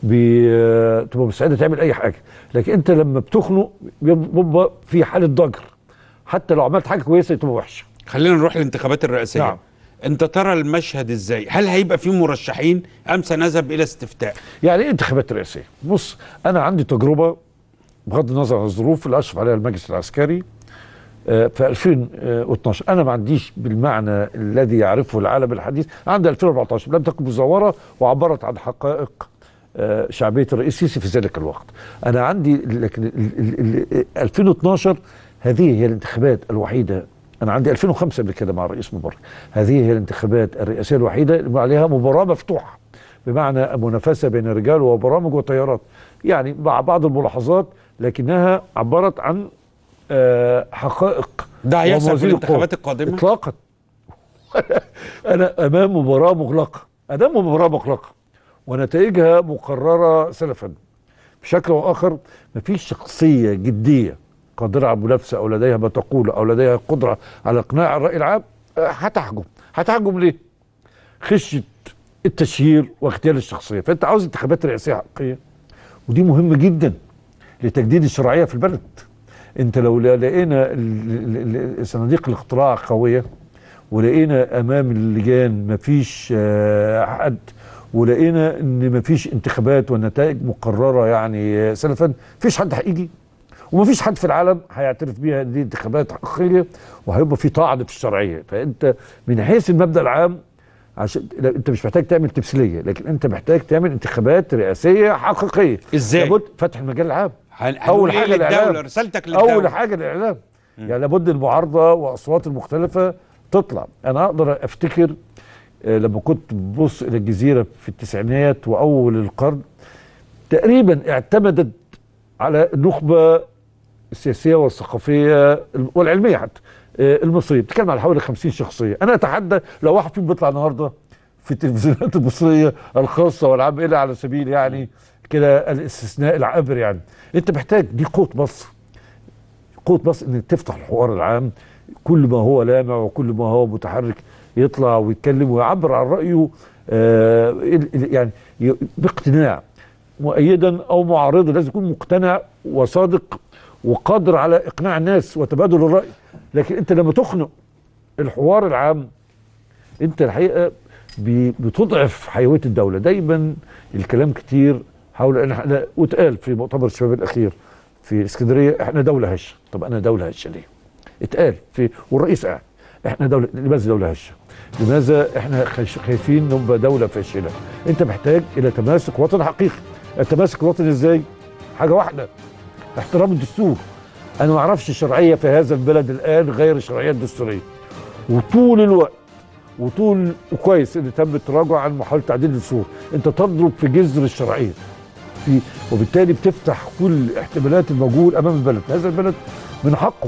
ب- تبقى مستعده تعمل اي حاجه لكن انت لما بتخنق بيبقى في حاله ضجر حتى لو عملت حاجه كويسه تبقى وحشه خلينا نروح للانتخابات الرئاسية نعم. أنت ترى المشهد إزاي؟ هل هيبقى في مرشحين أم سنذهب إلى استفتاء؟ يعني ايه انتخابات رئاسيه؟ بص انا عندي تجربه بغض النظر عن الظروف اللي اشرف عليها المجلس العسكري آه، في 2012 انا ما عنديش بالمعنى الذي يعرفه العالم الحديث عند 2014 لم تكن مزوره وعبرت عن حقائق آه، شعبيه الرئيس السيسي في ذلك الوقت انا عندي لكن ال- ال- ال- 2012 هذه هي الانتخابات الوحيده انا عندي 2005 قبل كده مع الرئيس مبارك هذه هي الانتخابات الرئاسيه الوحيده اللي عليها مباراه مفتوحه بمعنى منافسه بين الرجال وبرامج وتيارات يعني مع بعض الملاحظات لكنها عبرت عن آه، حقائق ده هيحصل في وموازين الانتخابات القوى. القادمة؟ اطلاقا انا امام مباراه مغلقه امام مباراه مغلقه ونتائجها مقرره سلفا بشكل او اخر مفيش شخصيه جديه قادره على المنافسه او لديها ما تقول او لديها قدره على اقناع الراي العام آه، هتحجم هتحجم ليه؟ خشيه التشهير واغتيال الشخصيه فانت عاوز انتخابات رئاسيه حقيقيه ودي مهمه جدا لتجديد الشرعيه في البلد انت لو لقينا ال- ال- ال- صناديق الاقتراع قويه ولقينا امام اللجان مفيش آه، حد ولقينا ان مفيش انتخابات والنتائج مقرره يعني آه، سلفا مفيش حد هيجي ومفيش حد في العالم هيعترف بيها إن دي انتخابات حقيقيه وهيبقى في طعن في الشرعيه فانت من حيث المبدا العام عشان لا، انت مش محتاج تعمل تمثيليه لكن انت محتاج تعمل انتخابات رئاسيه حقيقيه ازاي؟ لابد فتح المجال العام هن- اول هنقول إيه حاجه للدولة؟ الاعلام رسالتك للدولة. اول حاجه الاعلام يعني لابد المعارضه واصوات المختلفه تطلع انا اقدر افتكر آه، لما كنت ببص الى الجزيره في التسعينات واول القرن تقريبا اعتمدت على النخبه السياسيه والثقافيه والعلميه حتى آه، المصريه بتتكلم على حوالي 50 شخصيه انا اتحدى لو واحد فيهم بيطلع النهارده في التلفزيونات المصريه الخاصه والعام الى على سبيل يعني كده الاستثناء العابر يعني انت محتاج دي قوه مصر قوه مصر انك تفتح الحوار العام كل ما هو لامع وكل ما هو متحرك يطلع ويتكلم ويعبر عن رايه آه ال- ال- يعني ي- باقتناع مؤيدا او معارضا لازم يكون مقتنع وصادق وقادر على اقناع الناس وتبادل الراي لكن انت لما تخنق الحوار العام انت الحقيقه بي- بتضعف حيويه الدوله دايما الكلام كتير حول ان احنا واتقال في مؤتمر الشباب الاخير في اسكندريه احنا دوله هشه طب انا دوله هشه ليه اتقال في والرئيس قاعد احنا دوله لماذا دوله هشه لماذا احنا خايش- خايفين نبقى دوله فاشله انت محتاج الى تماسك وطني حقيقي التماسك الوطني ازاي حاجه واحده احترام الدستور انا ما اعرفش شرعيه في هذا البلد الان غير الشرعيه الدستوريه وطول الوقت وطول وكويس ان تم التراجع عن محاوله تعديل الدستور انت تضرب في جذر الشرعيه في وبالتالي بتفتح كل احتمالات الموجود امام البلد هذا البلد من حقه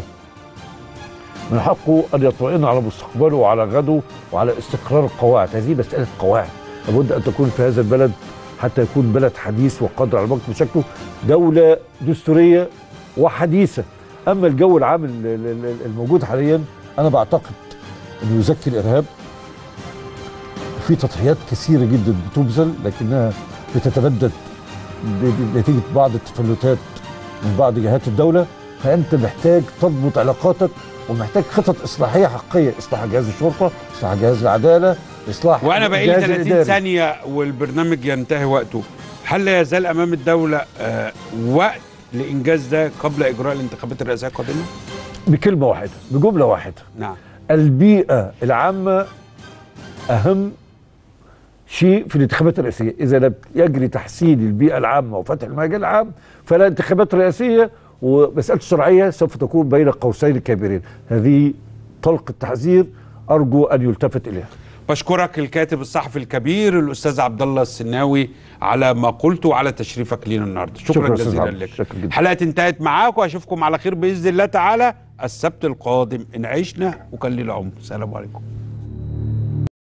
من حقه ان يطمئن على مستقبله وعلى غده وعلى استقرار القواعد هذه مساله قواعد لابد ان تكون في هذا البلد حتى يكون بلد حديث وقادر على الوقت بشكله دوله دستوريه وحديثه اما الجو العام ال- ال- ال- الموجود حاليا انا بعتقد انه يزكي الارهاب في تضحيات كثيره جدا بتبذل لكنها بتتبدد ب- ب- نتيجه بعض التفلتات من بعض جهات الدوله فانت محتاج تضبط علاقاتك ومحتاج خطط اصلاحيه حقيقيه اصلاح جهاز الشرطه اصلاح جهاز العداله اصلاح وانا بقى لي الجهاز 30 الإداري. ثانيه والبرنامج ينتهي وقته هل لا يزال امام الدوله آه وقت لانجاز ده قبل اجراء الانتخابات الرئاسيه القادمه بكلمه واحده بجمله واحده نعم البيئه العامه اهم شيء في الانتخابات الرئاسيه اذا لم يجري تحسين البيئه العامه وفتح المجال العام فلا انتخابات رئاسيه ومساله الشرعيه سوف تكون بين قوسين كبيرين هذه طلق التحذير ارجو ان يلتفت اليها بشكرك الكاتب الصحفي الكبير الاستاذ عبد الله السناوي على ما قلته وعلى تشريفك لينا النهارده شكرا, شكرا أستاذ جزيلا عبد. لك شكرا جدا. حلقه انتهت معاكم واشوفكم على خير باذن الله تعالى السبت القادم ان عشنا وكان لي العمر سلام عليكم